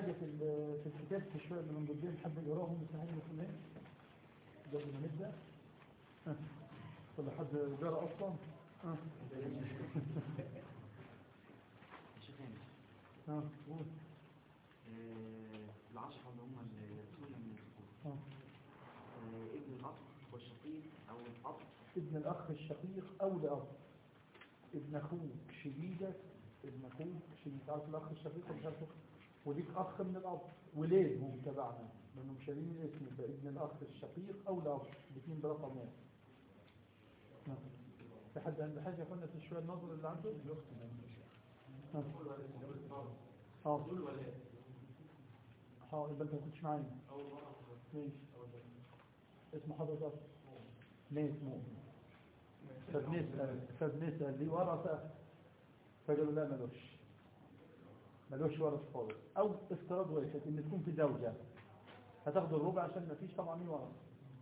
حاجة في ال- في الكتاب في شوية من المنضدين حب يقراهم صحيح المسلمين قبل ما نبدأ ها. ولا حد قرأ أصلا ها. شيخين ها قول آه، العشرة اللي هم اللي يرثون من الذكور ها. آه، ابن الأخ والشقيق أو الأب ابن الأخ الشقيق أو لأب ابن أخوك شديدك ابن أخوك شديد عارف الأخ الشقيق ولا مش عارفه وليك أخ من الأب وليه هم تبعنا لأنهم شايلين الاسم يبقى ابن الأخ الشقيق أو لأب الاثنين برقم واحد نعم. في حد عنده حاجة قلنا في شوية النظر اللي عنده ها. اه اه يبقى انت ما كنتش معايا ماشي اسم حضرتك ليه اسمه فبنسأل فبنسأل ليه ورثة فقالوا لا ملوش ملوش ورث خالص او افتراض واحد ان تكون في زوجة هتاخد الربع عشان ما فيش طبعا ايه ورث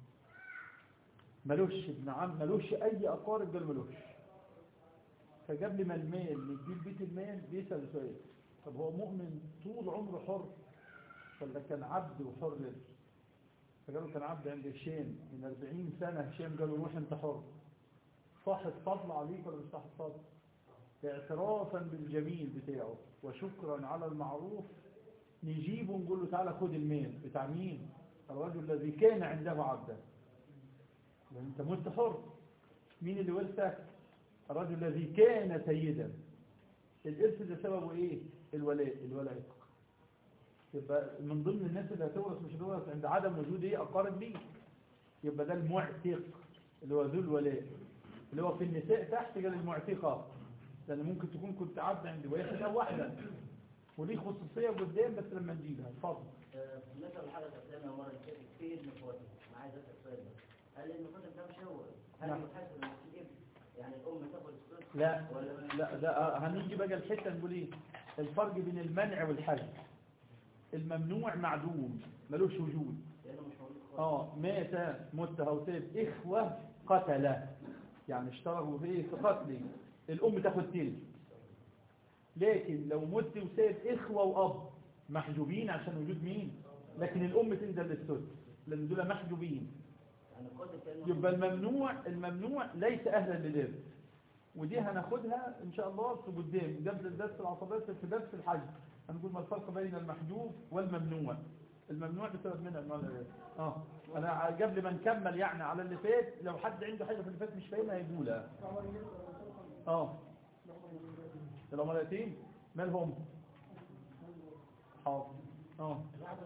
ملوش ابن عم ملوش اي اقارب قال ملوش فجاب لي ما المال نديل بيت المال بيسأل سؤال طب هو مؤمن طول عمره حر ولا كان عبد وحر فقالوا كان عبد عند هشام من 40 سنة هشام قالوا روح انت حر صاحب فضل عليك ولا مش صاحب فضل اعترافا بالجميل بتاعه وشكرا على المعروف نجيبه ونقول له تعالى خد المال بتاع مين الرجل الذي كان عنده عبدا لأن انت مت حر مين اللي ورثك الرجل الذي كان سيدا الارث ده سببه ايه الولاء الولاء يبقى من ضمن الناس اللي هتورث مش هتورث عند عدم وجود ايه اقارب ليك يبقى ده المعتق اللي هو ذو الولاء اللي هو في النساء تحت قال المعتقة لان ممكن تكون كنت عبد عند واحد او واحدة وليه خصوصية قدام بس لما نجيبها اتفضل مثل الحلقة الثانية مرة كده في ابن فاطمة أنا عايز أسأل سؤال ده هل ابن فاطمة ده مش هو؟ هل نعم. يحاسب إن في ابن؟ يعني الأم تاخد الثلث لا ولا لا ده آه، هنيجي بقى الحتة نقول ايه الفرق بين المنع والحج الممنوع معدوم ملوش وجود لأنه مش موجود خالص اه مات مت هوساب إخوة قتلة يعني اشتركوا في ايه في قتل الأم تاخد تلت لكن لو مت وساب إخوة وأب محجوبين عشان وجود مين لكن الأم تنزل للسدس لأن دول محجوبين يعني القاتل كأنه يبقى الممنوع الممنوع ليس أهلا للإرث ودي هناخدها إن شاء الله في قدام قبل الدرس العصبات في درس الحج هنقول ما الفرق بين المحجوب والممنوع الممنوع بسبب من أنواع الإرث اه أنا قبل ما نكمل يعني على اللي فات لو حد عنده حاجة في اللي فات مش فاهمها يقولها اه العملاتين مالهم حاضر اه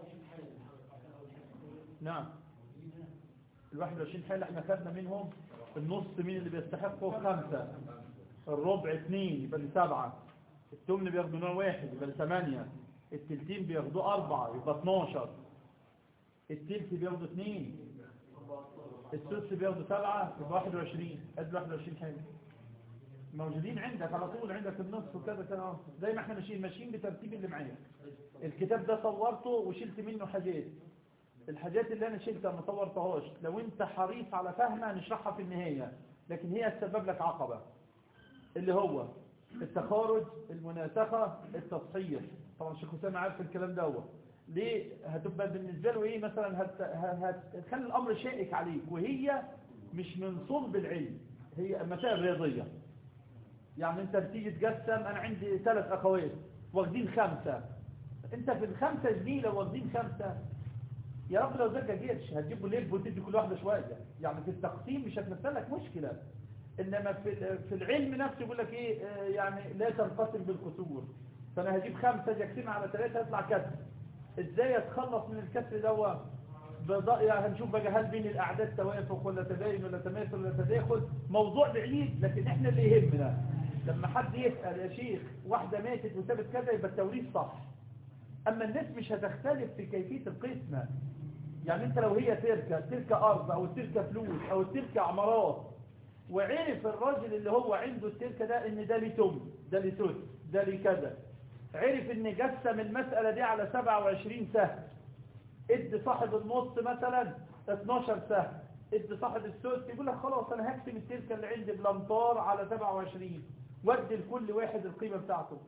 نعم الواحد وعشرين حالة احنا خدنا منهم النص مين اللي بيستحقوا خمسة الربع اثنين يبقى لسبعة التمن بياخدوا نوع واحد يبقى لثمانية التلتين بياخدوا أربعة يبقى 12 التلت بياخدوا اثنين السدس بياخدوا سبعة يبقى 21 قد 21 حاجة موجودين عندك على طول عندك النص وكذا كذا أهو. زي ما احنا ماشيين ماشيين بترتيب اللي معايا الكتاب ده صورته وشلت منه حاجات الحاجات اللي انا شلتها ما صورتهاش لو انت حريص على فهمها نشرحها في النهاية لكن هي تسبب لك عقبة اللي هو التخارج المناسخة التصحيح طبعا الشيخ حسام عارف الكلام ده هو ليه هتبقى بالنسبة له ايه مثلا هت... هت... هتخلي الامر شائك عليك وهي مش من صلب العلم هي مسائل رياضية يعني انت بتيجي تقسم انا عندي ثلاث اخوات واخدين خمسة انت في الخمسة جنيه لو واخدين خمسة يا رب لو زكى جيرش هتجيبوا ليب وتدي كل واحدة شوية يعني في التقسيم مش هتمثل لك مشكلة انما في في العلم نفسه يقول لك ايه آه، يعني لا تنقسم بالكسور فانا هجيب خمسة اجي اقسمها على ثلاثة يطلع كسر ازاي اتخلص من الكسر دوت بض- يعني هنشوف بقى هل بين الاعداد توافق ولا تباين ولا تماثل ولا تداخل موضوع بعيد لكن احنا اللي يهمنا لما حد يسأل يا شيخ واحدة ماتت وسابت كذا يبقى التوريث صح اما الناس مش هتختلف في كيفية القسمة يعني انت لو هي تركة تركة ارض او تركة فلوس او تركة عمارات وعرف الراجل اللي هو عنده التركة ده ان ده ليه تم ده ليه سدس ده ليه كذا عرف ان قسم المسألة دي على 27 سهم ادي صاحب النص مثلا 12 سهم ادي صاحب السدس يقول لك خلاص انا هقسم التركة اللي عندي بالامتار على 27 وادي لكل واحد القيمة بتاعته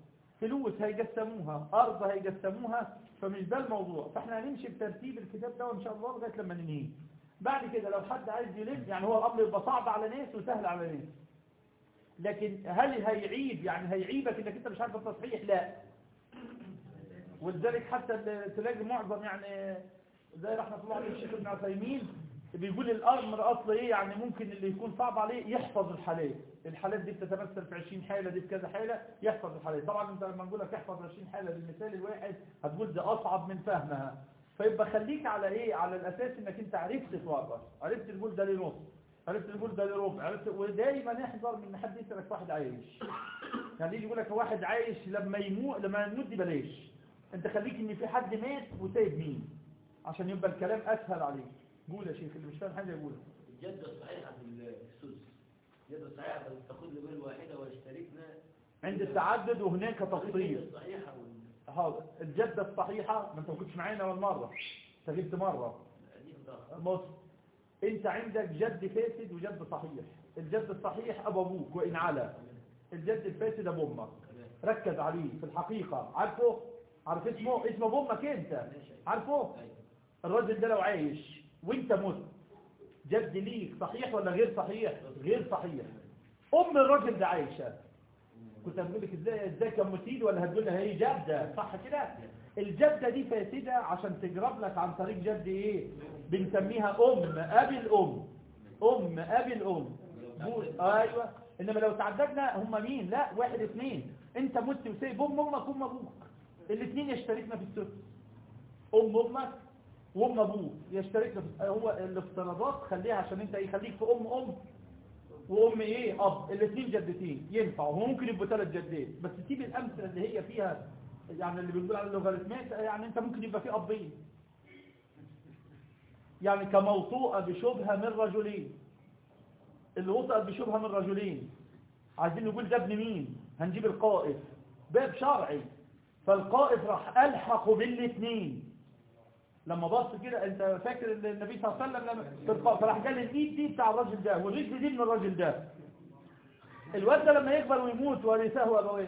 فلوس هيقسموها ارض هيقسموها فمش ده الموضوع فاحنا هنمشي بترتيب الكتاب ده ان شاء الله لغايه لما ننهيه بعد كده لو حد عايز يلم يعني هو الامر يبقى صعب على ناس وسهل على ناس لكن هل هيعيب يعني هيعيبك انك انت مش عارف التصحيح لا ولذلك حتى ال- تلاقي معظم يعني زي رحمه الله عليه الشيخ ابن عثيمين بيقول الامر اصل ايه يعني ممكن اللي يكون صعب عليه يحفظ الحالات الحالات دي بتتمثل في 20 حاله دي في كذا حاله يحفظ الحالات طبعا انت لما نقول لك احفظ 20 حاله للمثال الواحد هتقول ده اصعب من فهمها فيبقى خليك على ايه على الاساس انك انت عرفت توقف عرفت تقول ده ليه نص عرفت تقول ده ليه ربع عرفت ودايما نحذر من حد يسالك واحد عايش يعني يجي يقول لك واحد عايش لما يموت لما يموت دي بلاش انت خليك ان في حد مات وسايب مين عشان يبقى الكلام اسهل عليك قول يا شيخ اللي مش فاهم حاجه يقول الجدة الصحيحة في السدس الجدة الصحيحة تأخذ لبال واحدة واشتركنا عند التعدد وهناك تفصيل الجدة الصحيحة وال- حاضر الجدة الصحيحة ما انت ما كنتش معانا ولا مرة انت جبت مرة دي متأخر. بص انت عندك جد فاسد وجد صحيح الجد الصحيح ابو ابوك وان على الجد الفاسد ابو امك ركز عليه في الحقيقة عارفه عارف اسمه اسمه ابو امك انت عارفه أيوة. الراجل ده لو عايش وانت مت جد ليك صحيح ولا غير صحيح غير صحيح ام الراجل ده عايشة كنت هتقول لك ازاي ازاي كان مفيد ولا هتقول لها هي جدة صح كده الجدة دي فاسدة عشان تجرب لك عن طريق جد ايه بنسميها ام ابي الام ام ابي الام بول- ايوه انما لو تعددنا هم مين لا واحد اثنين انت مت وسايب ام امك وام ابوك الاثنين يشتركنا في السدس ام امك وام ابوك يشتركنا في هو الافتراضات خليها عشان انت ايه خليك في ام ام وام ايه اب الاثنين جدتين ينفعوا هو ممكن يبقوا ثلاث جدات بس سيب الامثله اللي هي فيها يعني اللي بنقول على اللوغاريتمات يعني انت ممكن يبقى في ابين يعني كموطوءه بشبهه من رجلين اللي وطئت بشبهه من رجلين عايزين نقول ده ابن مين هنجيب القائف باب شرعي فالقائف راح الحق بالاثنين لما بص كده انت فاكر ان النبي صلى الله عليه وسلم لما في القائف فراح قال الايد دي بتاع الراجل ده والرجل دي من الراجل ده الواد ده لما يكبر ويموت ورثه ابويه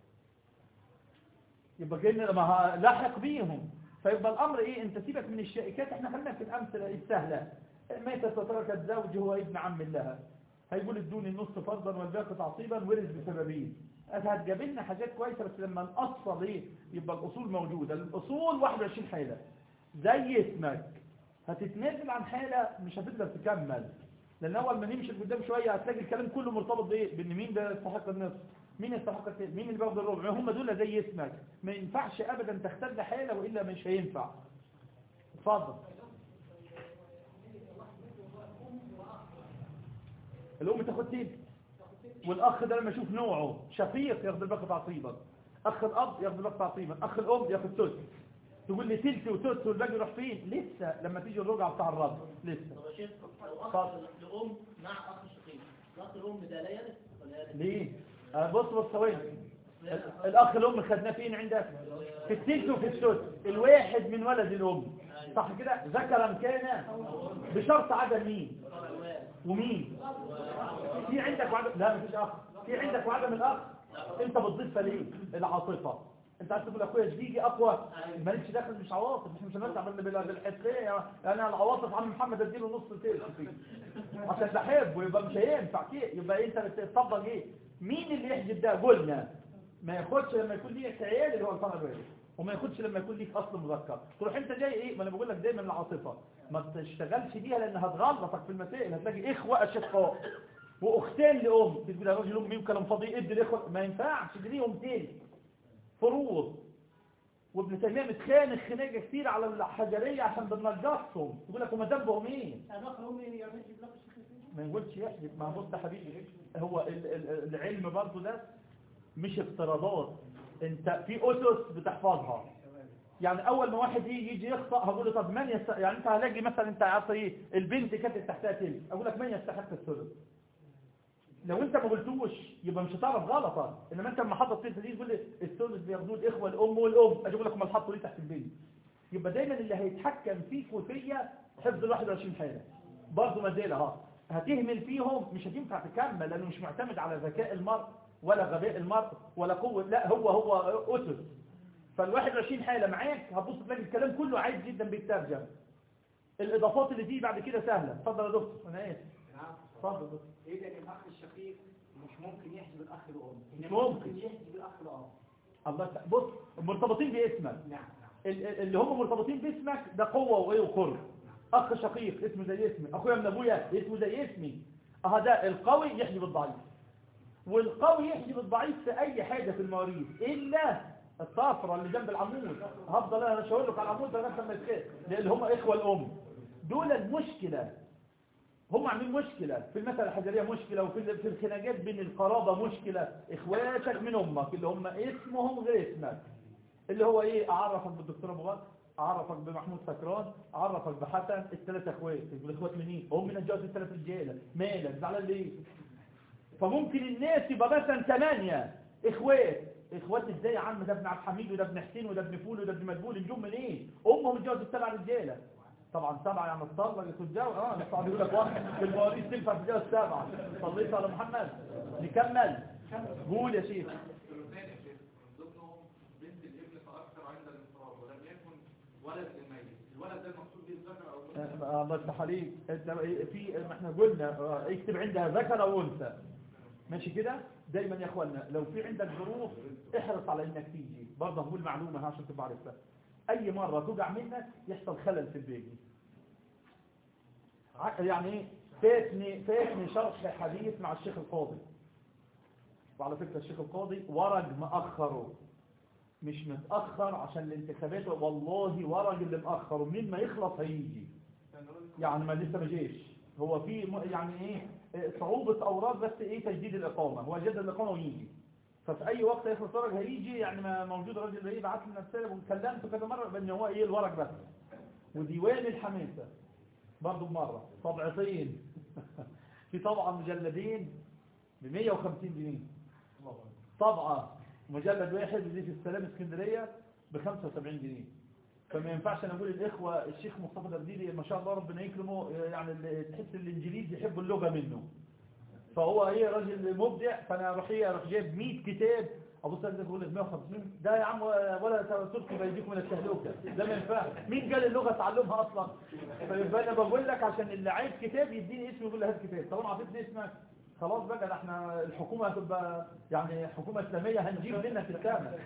يبقى كأن لما لاحق بيهم فيبقى الامر ايه انت سيبك من الشائكات احنا خلينا في الامثله السهله ميتة تتركت زوج هو ابن عم لها هيقول ادوني النص فرضا والباقي تعصيبا ورث بسببين هتجاب لنا حاجات كويسه بس لما نأصل ايه يبقى الاصول موجوده الاصول 21 حاله زي اسمك هتتنازل عن حاله مش هتقدر تكمل لان اول ما نمشي لقدام شويه هتلاقي الكلام كله مرتبط بايه بان مين ده يستحق النصف مين يستحق الثلث مين اللي بياخد الربع هم دول زي اسمك ما ينفعش ابدا تختل حاله والا مش هينفع اتفضل الام تاخد تلت والاخ ده لما يشوف نوعه شقيق ياخد الباقي تعصيبا اخ الاب ياخد الباقي تعصيبا اخ الام ياخد ثلث تقول لي تلت وثلث والباقي يروح فين لسه لما تيجي الرجعه بتاع الرب لسه طب يا شيخ لو اخ اتفضل. لام مع اخ شقيق الاخ الام ده لا يرث ولا يرث ليه آه بص بص ثواني ال- الاخ الام خدناه فين عندك في التلت وفي الثلث الواحد من ولد الام صح كده ذكرا كان بشرط عدم مين ومين في عندك وعدم لا مفيش اخ في عندك وعدم الاخ انت بتضيفها ليه العاطفه انت عايز تقول اخويا شديدي اقوى مالكش دخل مش عواطف مش مش هنرجع بال- بال- بالحسيه انا العواطف عم محمد اديله نص تلت فيه عشان بحبه يبقى مش هينفع كده يبقى انت بتطبق ايه مين اللي يحجب ده قلنا ما ياخدش لما يكون ليك عيال اللي هو الفرع الوالد وما ياخدش لما يكون ليك اصل مذكر تروح انت جاي ايه ما انا بقول لك دايما العاطفه ما تشتغلش بيها لان هتغلطك في المسائل هتلاقي اخوه اشقاء واختين لام تقول يا راجل امي وكلام فاضي ادي الاخوه ما ينفعش دي ليهم تاني فروض وابن تيميه متخانق خناقه كتير على الحجريه عشان بننجصهم يقول لك هما ذنبهم ايه ما يقولش يحجب ما بص يا حبيبي هو ال- ال- العلم برضه ده مش افتراضات انت في اسس بتحفظها يعني اول ما واحد يجي يجي يخطأ هقول له طب من يست... يعني انت هلاقي مثلا انت عارف ايه البنت كانت تحتها تلت اقول لك من يستحق الثلث لو انت ما قلتوش يبقى مش هتعرف غلطا انما انت لما حطت التلت دي تقول لي الثلث بياخدوه الاخوه الام والام اجي اقول لك امال حطوا ليه تحت البنت يبقى دايما اللي هيتحكم فيك وفيا حفظ ال 21 حاله برضه ما زال اهو هتهمل فيهم مش هتنفع تكمل لانه مش معتمد على ذكاء المرء ولا غباء المرء ولا قوة لا هو هو أسس فالواحد وعشرين حالة معاك هتبص تلاقي الكلام كله عادي جدا بيترجم الإضافات اللي تيجي بعد كده سهلة اتفضل يا دكتور أنا آسف نعم اتفضل يا دكتور اذا الاخ الشقيق مش ممكن يحجب الاخ الام مش إنما ممكن. يحجب الاخ الاب الله يفتح- بص مرتبطين باسمك نعم نعم ال- ال- اللي هم مرتبطين باسمك ده قوة وايه وقرب اخ شقيق اسمه زي اسمي اخويا من ابويا اسمه زي اسمي اه ده القوي يحجب الضعيف والقوي يحجب الضعيف في اي حاجة في المواريث الا الطافرة اللي جنب العمود هفضل انا اشاور لك على العمود ده لغايه لما يتخيل لان هم اخوة الام دول المشكلة هم عاملين مشكلة في المسألة الحجرية مشكلة وفي ال- في الخناجات بين القرابة مشكلة اخواتك من امك اللي هم اسمهم غير اسمك اللي هو ايه اعرفك بالدكتور ابو بكر اعرفك بمحمود سكران اعرفك بحسن الثلاث اخوات الاخوات منين هم من الجواز الثلاث رجاله مالك زعلان ليه فممكن الناس يبقى مثلا ثمانية اخوات اخوات ازاي يا عم ده ابن عبد الحميد وده ابن حسين وده ابن فول وده ابن مدبول نجوم منين امهم الجواز السبع رجاله طبعا سبعة يعني الطلق يتجاوز اه نحن يقول لك واحد في المواريث تنفع تتجاوز سبعة صليت على محمد نكمل قول يا شيخ الثلثان يا شيخ من ضمنهم بنت الابن فاكثر عند الانفراد ولم يكن ولد للميت الولد ده المقصود به الذكر او الانثى آه، الله يفتح عليك انت في ما احنا قلنا آه، اكتب عندها ذكر او انثى ماشي كده دايما يا اخوانا لو في عندك ظروف احرص على انك تيجي برضه هقول معلومه ها عشان تبقى عارفها اي مره توجع منك يحصل خلل في البيبي ع- يعني ايه فاتني فاتني شرح حديث مع الشيخ القاضي وعلى فكره الشيخ القاضي ورق مأخره مش متأخر عشان الانتخابات والله ورق اللي مأخره من ما يخلص هيجي يعني ما لسه ما جيش هو في م- يعني ايه إيه صعوبة اوراق بس ايه تجديد الاقامة هو جدد الاقامة ويجي ففي اي وقت يخلص ورق هيجي يعني ما موجود الراجل اللي بعت لنا رسالة وكلمته كذا مرة بان هو ايه الورق بس وديوان الحماسة برضه مرة طبعتين في طبعة مجلدين ب 150 جنيه طبعة مجلد واحد اللي في السلام اسكندرية ب 75 جنيه فما ينفعش انا اقول الاخوة الشيخ مصطفى درديري ما شاء الله ربنا يكرمه يعني اللي تحس الانجليزي يحب اللغة منه فهو ايه راجل مبدع فانا اروح ايه اروح جايب 100 كتاب ابص الاقي بيقول لك 150 ده يا عم ولا تركي بيديكم من التهلكه ده ما ينفعش مين قال اللغه اتعلمها اصلا فيبقى انا بقول لك عشان اللي عايز كتاب يديني اسمه يقول لي هات كتاب طالما عطيتني اسمك خلاص بقى ده احنا الحكومه هتبقى يعني حكومه اسلاميه هنجيب منك الكامل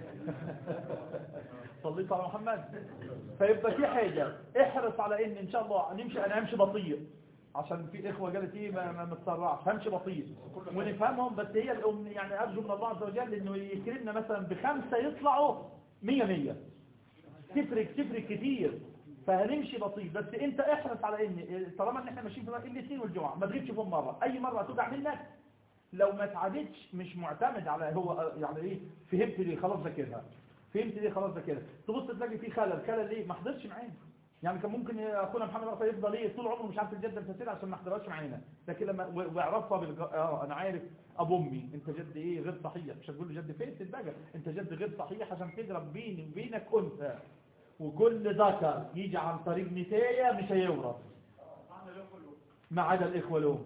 صليت على محمد فيبقى في حاجه احرص على ان ان شاء الله نمشي انا همشي بطيء عشان في اخوه قالت ايه ما ما متسرعش همشي بطيء ونفهمهم بس هي الام يعني ارجو من الله عز وجل انه يكرمنا مثلا بخمسه يطلعوا 100 100 تفرق تفرق كتير فهنمشي بطيء بس انت احرص على ان طالما ان احنا ماشيين في الاثنين والجمعه ما تغيبش فيهم مره اي مره هتوجع منك لو ما اتعادتش مش معتمد على هو يعني ايه فهمت ليه خلاص ذاكرها فهمت ليه خلاص ذاكرها تبص تلاقي في خلل خلل ليه ما حضرش معانا يعني كان ممكن اخونا محمد رفا يفضل ايه طول عمره مش عارف الجده الفاسده عشان ما حضرهاش معانا لكن لما و- ويعرفها بالج... اه انا عارف ابو امي انت جد ايه غير صحيح مش هتقول له جد فاسد بقى انت جد غير صحيح عشان تضرب بيني وبينك انثى وكل ذكر يجي عن طريق نتايه مش هيورث ما عدا الاخوه لهم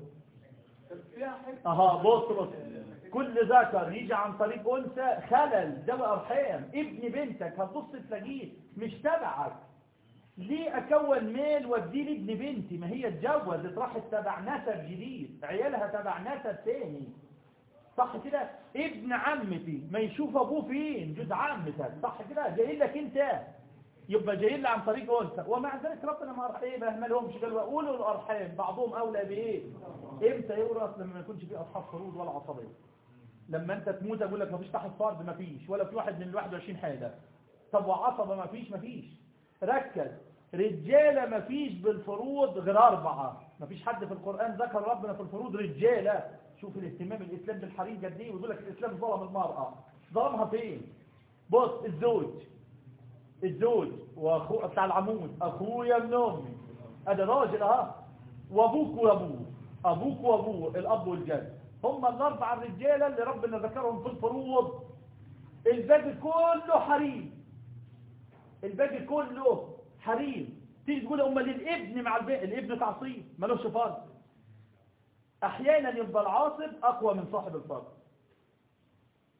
اها بص بص كل ذكر يجي عن طريق انثى خلل ذوي ارحام ابن بنتك هتبص تلاقيه مش تبعك ليه اكون مال واديه لابن بنتي ما هي اتجوزت راحت تبع نسب جديد عيالها تبع نسب تاني صح كده ابن عمتي ما يشوف ابوه فين جوز عمتك صح كده جاي لك انت يبقى جاي لي عن طريق انثى ومع ذلك ربنا ما راح ايه ما اهملهمش قال واولوا الارحام بعضهم اولى بايه امتى يورث لما ما يكونش في اصحاب فروض ولا عصبيه لما انت تموت اقول لك ما فيش تحت فرض ما فيش ولا في واحد من ال 21 حاله طب وعصبه ما فيش ما فيش ركز رجاله ما فيش بالفروض غير اربعه ما فيش حد في القران ذكر ربنا في الفروض رجاله شوف الاهتمام الاسلام بالحريم قد ايه ويقول لك الاسلام ظلم المراه ظلمها فين بص الزوج الزوج واخو بتاع العمود اخويا من امي ادي راجل اهو وابوك وابوه ابوك وابوه الاب والجد هم الاربع الرجاله اللي ربنا ذكرهم في الفروض الباقي كله حريم الباقي كله حريم تيجي تقول امال الابن مع الباقي الابن تعصيب ملوش فرض احيانا يبقى العاصب اقوى من صاحب الفرض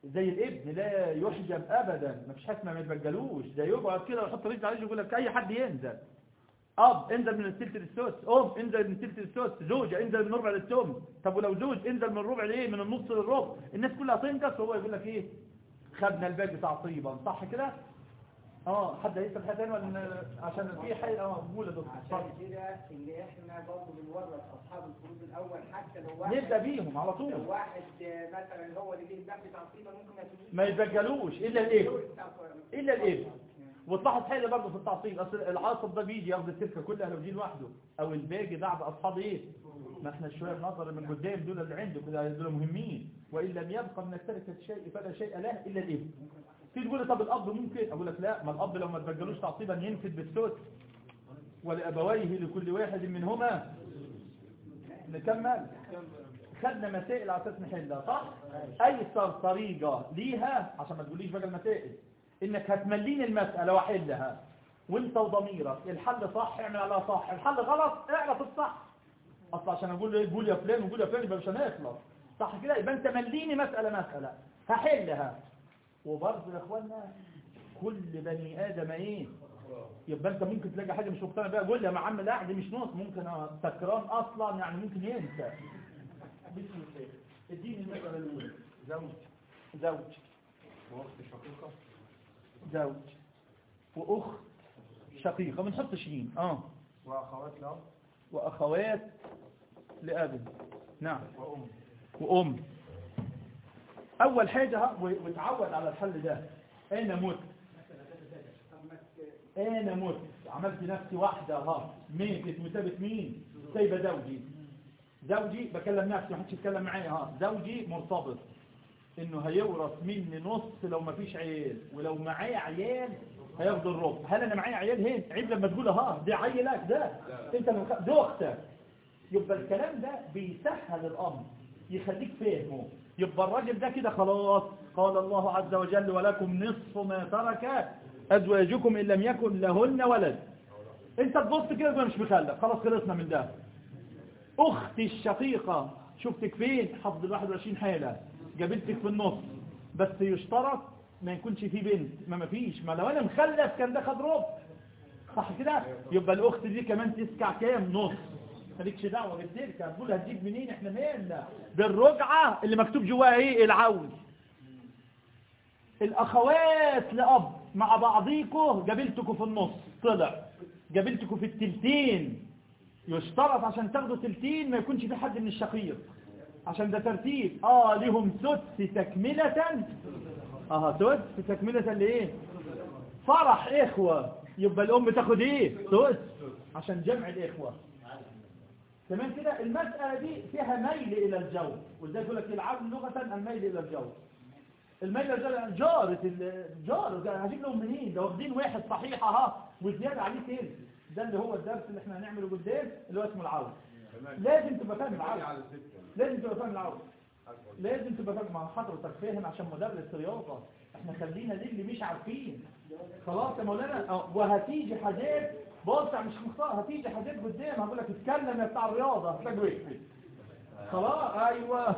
زي الابن لا يحجب ابدا ما فيش حاجه ما يتبجلوش ده يقعد كده ويحط رجل على رجله يقول لك اي حد ينزل اب انزل من التلت للثلث ام انزل من التلت للثلث زوجه انزل من الربع للثمن طب ولو زوج انزل من الربع لايه من النص للربع الناس كلها تنقص وهو يقول لك ايه خدنا الباقي تعصيبا صح كده اه حد هيسال حاجه ثانيه ولا عشان في حاجه اه قول يا دكتور اتفضل. عشان كده اللي احنا برضه بنورث اصحاب الفروض الاول حتى لو واحد نبدا بيهم على طول لو واحد آه، مثلا هو اللي جه دخل تعصيبا ممكن ما يفوتوش ما يتبجلوش الا الابن الا الابن وتلاحظ حاجه برضه في التعصيب اصل العاصب ده بيجي ياخد السكه كلها لو جه لوحده او الباقي بعد اصحاب ايه ما احنا شويه نظر من قدام دول اللي عنده كده دول مهمين وان لم يبقى من التركه شيء فلا شيء له الا الابن تيجي تقول لي طب الاب ممكن اقول لك لا ما الاب لو ما تبجلوش تعصيبا ينفد بالثلث ولابويه لكل واحد منهما نكمل خدنا مسائل على اساس نحلها صح ايسر طريقه ليها عشان ما تقوليش بقى المسائل انك هتمليني المساله واحلها وانت وضميرك الحل صح اعمل عليها صح الحل غلط اعرف الصح اصل عشان اقول له إيه، قول يا فلان وقول يا فلان يبقى مش هنخلص صح كده يبقى انت مليني مساله مساله هحلها وبرضه يا اخوانا كل بني ادم ايه يبقى انت ممكن تلاقي حاجه مش مقتنع بيها قول لي يا عم لا دي مش نص ممكن أنا سكران اصلا يعني ممكن ينسى بسم الله اديني المساله الاولى زوج زوج واخت شقيقه زوج واخت شقيقه ما نحطش شين اه واخوات له واخوات لاب نعم وام وام اول حاجه ها، و- واتعود على الحل ده انا مت انا مت عملت نفسي واحده ها ميتت وسابت مين سايبه زوجي زوجي بكلم نفسي محدش يتكلم معايا ها زوجي مرتبط انه هيورث مني نص لو ما فيش عيال ولو معايا عيال هياخد الربع هل انا معايا عيال هين عيب لما تقول ها دي عيلك ده انت من خ... دي اختك يبقى الكلام ده بيسهل الامر يخليك فاهمه يبقى الراجل ده كده خلاص قال الله عز وجل ولكم نصف ما ترك ازواجكم ان لم يكن لهن ولد انت تبص كده يبقى مش مخلف خلاص خلصنا من ده اختي الشقيقة شفتك فين حفظ ال 21 حالة جابلتك في النص بس يشترط ما يكونش في بنت ما مفيش ما لو انا مخلف كان ده خد ربع صح كده يبقى الاخت دي كمان تسكع كام نص مالكش دعوه بالتركه هتقول هتجيب منين احنا مالنا بالرجعه اللي مكتوب جواها ايه العون الاخوات لاب مع بعضيكوا جابلتكوا في النص طلع جابلتكوا في التلتين يشترط عشان تاخدوا تلتين ما يكونش في حد من الشقيق عشان ده ترتيب اه لهم سدس تكملة اه سدس تكملة لايه فرح اخوة يبقى الام تاخد ايه سدس عشان جمع الاخوة تمام كده المسألة دي فيها ميل الى الجو وازاي يقول لك العبد لغة الميل الى الجو الميل الى الجو جارة الجار ده هجيب لهم منين ده واخدين واحد صحيح اها وزيادة عليه تاني ده اللي هو الدرس اللي احنا هنعمله قدام اللي هو اسمه العون لازم تبقى فاهم العون لازم تبقى فاهم العون لازم تبقى فاهم مع حضرتك فاهم عشان مدرس رياضة احنا خلينا دي اللي مش عارفين خلاص يا مولانا اه، وهتيجي حاجات بص مش مختار هتيجي حاجات قدام هقول لك اتكلم يا بتاع الرياضة هتلاقي وقفت خلاص ايوه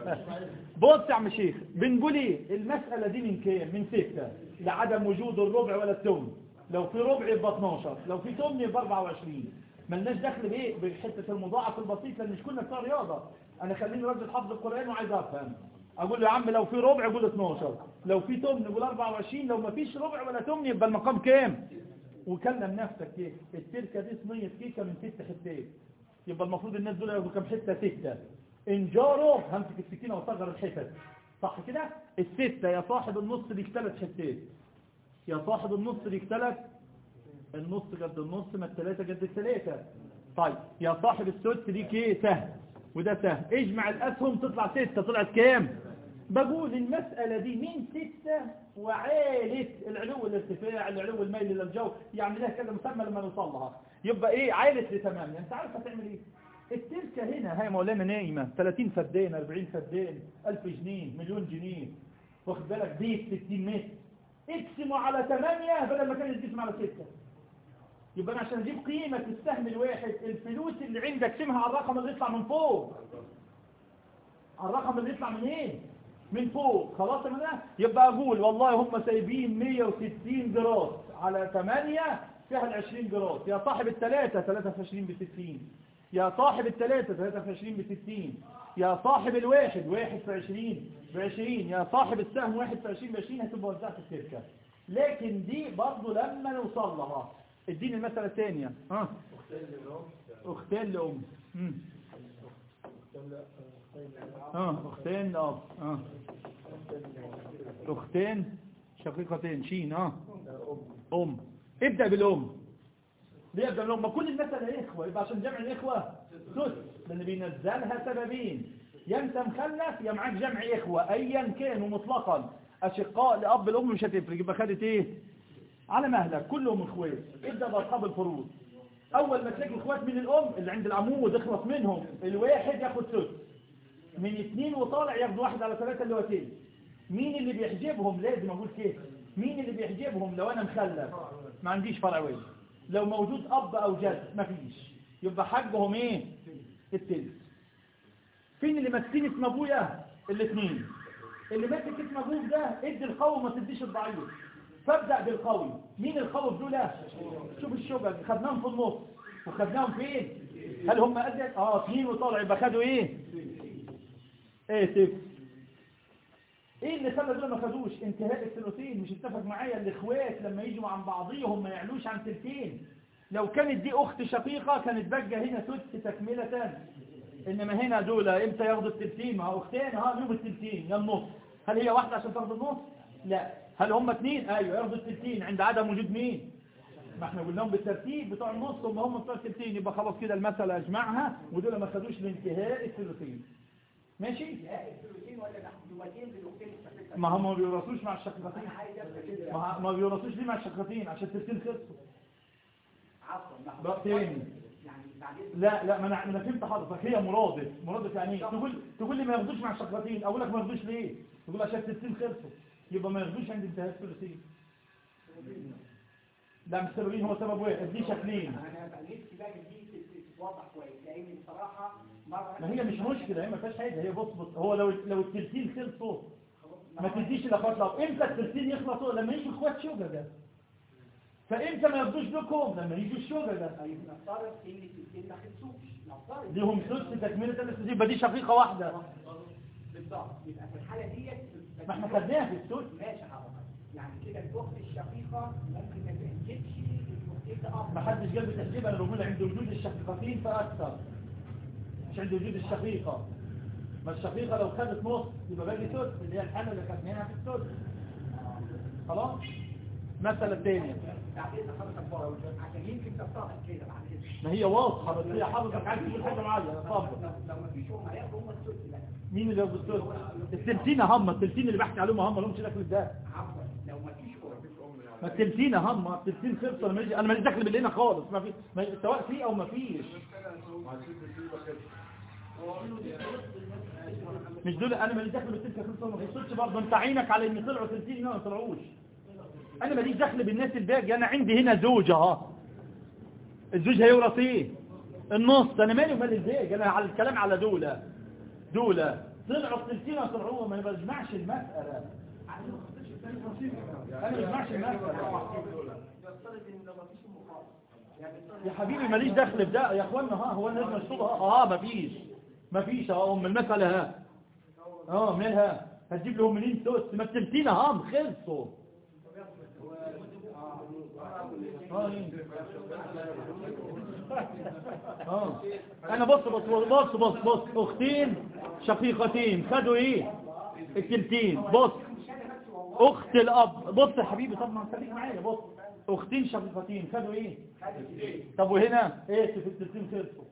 بص يا عم شيخ بنقول ايه المسألة دي من كام من ستة لعدم وجود الربع ولا التمن لو في ربع يبقى 12 لو في تمن يبقى 24 ملناش دخل بايه بحته المضاعف البسيط لان مش كنا بتوع رياضه انا خليني راجل حافظ القران وعايز افهم اقول له يا عم لو في ربع يقول 12 لو في تمن يقول 24 لو ما فيش ربع ولا تمن يبقى المقام كام وكلم نفسك كيف التركه دي صينيه كيكه من ست حتات يبقى المفروض الناس دول ياخدوا كام حته سته ان جاروا همسك السكينه واصغر الحتت صح كده السته يا صاحب النص ليك ثلاث حتات يا صاحب النص ليك ثلاث النص قد النص ما الثلاثة قد الثلاثة طيب يا صاحب السدس ليك ايه سهم وده سهم اجمع الاسهم تطلع ستة طلعت كام بقول المسألة دي من ستة وعالة العلو والارتفاع العلو الميل الى الجو يعني لها كذا مسمى لما نوصل لها يبقى ايه عالة لثمانية انت عارف هتعمل ايه التركة هنا هاي مولانا نايمة 30 فدان 40 فدان 1000 جنيه مليون جنيه واخد بالك بيت 60 متر اقسموا على 8 بدل ما كان يتقسم على 6 يبقى انا عشان اجيب قيمة السهم الواحد الفلوس اللي عندك اقسمها على الرقم اللي يطلع من فوق على الرقم اللي يطلع من ايه من فوق خلاص من ده يبقى اقول والله هم سايبين 160 جراد على 8 فيها ال 20 جراد يا صاحب الثلاثة 23 ب 60 يا صاحب الثلاثة 23 ب 60 يا صاحب الواحد واحد في 20 ب 20 يا صاحب السهم واحد في 20 ب 20 هتبقى وزعت الشركة لكن دي برضه لما نوصل لها اديني المسألة الثانية ها اختين لأم مم. اه اختين لأب اه اختين شقيقتين شين اه ام ابدأ بالام ليه ابدأ بالام ما كل المسألة اخوة يبقى عشان جمع الاخوة سدس لان بينزلها سببين يا انت مخلف يا معاك جمع اخوة ايا كان ومطلقا اشقاء لاب الام مش هتفرق يبقى خدت ايه على مهلك كلهم اخوات ابدأ باصحاب الفروض اول ما تلاقي اخوات من الام اللي عند العمود اخلص منهم الواحد ياخد سدس من اثنين وطالع ياخد واحد على ثلاثة اللي هو تاني مين اللي بيحجبهم لازم اقول كده مين اللي بيحجبهم لو انا مخلف ما عنديش فرع واحد لو موجود اب او جد ما فيش يبقى حجهم ايه التلت فين اللي ماسكين اسم ابويا الاثنين اللي ماسك اسم ابوك ده ادي القوي ما تديش الضعيف فابدا بالقوي مين القوي في دول شوف الشبه خدناهم في النص وخدناهم فين هل هم قد اه اثنين وطالع يبقى خدوا ايه ايه صفر ايه اللي خلى دول ما خدوش انتهاء الثلثين مش اتفق معايا الاخوات لما يجوا عن بعضيهم ما يعلوش عن ثلثين لو كانت دي اخت شقيقة كانت بقى هنا سدس تكملة انما هنا دول امتى ياخدوا الثلثين ما هو اختين ها يوم الثلثين يا النص هل هي واحدة عشان تاخد النص لا هل هم اثنين ايوه ياخدوا الثلثين عند عدم وجود مين ما احنا قلناهم بالترتيب بتوع النص هم هم بتوع الثلثين يبقى خلاص كده المسألة اجمعها ودول ما خدوش لانتهاء الثلثين ماشي لا الثلثين ولا محجوبتين بالاختين الشقيقتين ما هم ما بيورثوش مع الشقيقتين انا عايز ابدا كده ما ما بيورثوش ليه مع الشقيقتين عشان الثلثين خلصوا عفوا بقى تاني يعني بعدين لا لا ما انا انا فهمت حضرتك هي مرادف مرادف يعني ايه تقول تقول لي ما ياخدوش مع الشقيقتين اقول لك ما ياخدوش ليه تقول عشان الثلثين خلصوا يبقى ما ياخدوش عند انتهاء الثلثين لا مش سببين هو سبب واحد دي شكلين انا بقى نفسي بقى دي تتوضح كويس لان بصراحه مره ما هي مش مشكلة هي ما فيهاش حاجة هي بص بص هو لو لو التلتين خلصوا ما تديش الاخوات لو امتى التلتين يخلصوا لما يجوا اخوات شوجة ده فامتى ما ياخدوش لكم لما يجوا الشوجة ده طيب نفترض ان الثلثين ما خلصوش نفترض ليهم سدس تكملة الثلث يبقى دي شقيقة واحدة بالظبط يبقى في الحاله ديت ما احنا خدناها في السدس ماشي حضرتك يعني كده الاخت الشقيقه ممكن ما تحجبش الاختين ده ما حدش جاب تحجيب انا بقول عند وجود الشقيقتين فاكثر مش عند وجود الشقيقة ما الشقيقة لو خدت نص يبقى باقي سدس اللي هي الحالة اللي خدناها في السدس خلاص مسألة الثانية بعدين حضرتك برضه عشان يمكن تفترض كده بعدين ما هي واضحة بس هي حضرتك عايز تقول حاجة معايا اتفضل لو لو ما فيش هم هياخدوا هم الثلث بقى مين اللي ياخد السدس التلتين هم التلتين اللي بحكي عليهم هم لهمش دخل ده عفوا لو ما فيش هم ما التلتين هم التلتين خلصوا انا ماليش انا ماليش دخل باللينا خالص ما في ما سواء في او ما فيش مش دول انا ماليش دخل بالتلك خلصوا ما خلصتش برضه انت عينك على ان طلعوا تلتين ما طلعوش انا ماليش دخل بالناس الباقي انا عندي هنا زوجة اهو الزوج هيورث ايه النص انا مالي ومال الباقي انا على الكلام على دولة دولة طلعوا التلتين ما طلعوه ما بجمعش المسألة انا ما بجمعش المسألة يا حبيبي ماليش دخل في ده يا اخوانا ها هو الناس مشطوبة اه اه مفيش مفيش اه ام المسألة ها اه مالها هتجيب لهم منين سوس ما التلتين ها خلصوا اه إيه؟ اه انا بص بص بص بص بص اختين شقيقتين خدوا ايه التلتين بص اخت الاب بص يا حبيبي طب ما خليك معايا بص اختين شقيقتين خدوا ايه طب وهنا ايه في التلتين خلصوا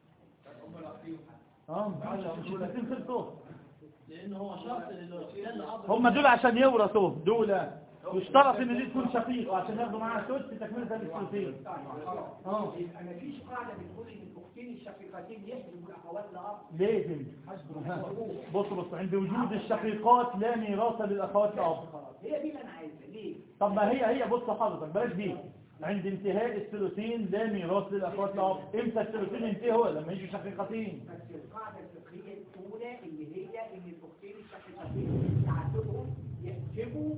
اه مش التلتين خلصوا لان هو شرط للاختيار لأب هم دول عشان يورثوا دول يشترط ان دي تكون شقيقة عشان ياخدوا معاها سدس تكملة الثلثين اه يبقى ما فيش قاعده بتقول ان الاختين الشقيقتين يحجبوا الاخوات لاب لازم ها. بص بص عند وجود الشقيقات لا ميراث للاخوات الاب هي دي اللي انا عايزها ليه؟ طب ما هي هي بص حضرتك بلاش دي عند انتهاء الثلثين لا ميراث للاخوات الاب امتى الثلثين ينتهوا لما يجوا شقيقتين بس القاعده الفقهيه الاولى اللي هي ان الاختين الشقيقتين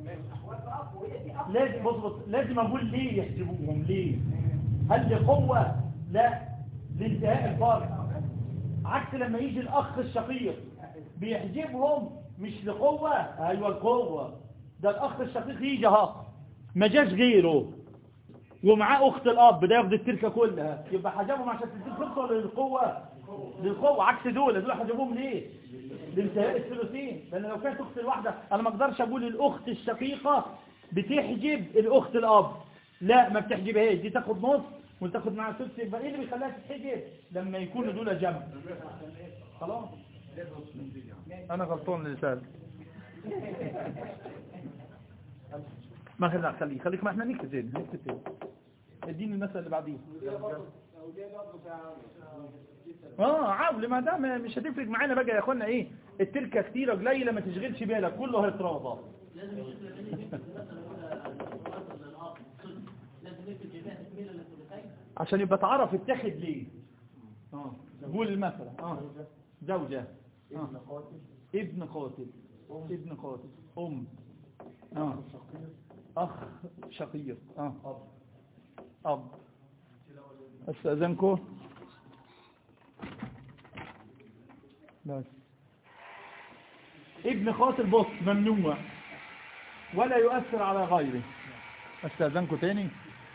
لازم بص بص لازم اقول ليه يحسبوهم ليه هل لقوة لا لانتهاء الفرق عكس لما يجي الاخ الشقيق بيحجبهم مش لقوة ايوه القوة ده الاخ الشقيق يجي اهو ما جاش غيره ومعاه اخت الاب ده ياخد التركه كلها يبقى حجبهم عشان تدي فرصه للقوه للقوه عكس دول دول حجبهم ليه لانتهاء الثلثين لان لو كانت اخت الواحده انا ما اقدرش اقول الاخت الشقيقه بتحجب الاخت الاب لا ما بتحجبهاش دي تاخد نص وتاخد معاها ثلث يبقى ايه اللي بيخليها تتحجب لما يكونوا دول جنب خلاص انا غلطان لسان ما خليك خليك خليك ما احنا نكتب زين نكتب زين اديني المثل اللي بعديه اه عاول ما دام مش هتفرق معانا بقى يا اخوانا ايه التركه كتيره قليله ما تشغلش بالك كله هيتراضى لازم يشوف لما نيجي في المثل الاولى المؤثر للاب السدس لازم يكتب جميع تكمله للثلثين عشان يبقى تعرف اتخذ ليه اه قول المثل اه زوجة آه. ابن قاتل ابن قاتل ام اه اخ شقيق اه اب اب استاذنكم بس ابن قاتل بص ممنوع ولا يؤثر على غيره استاذنكم تاني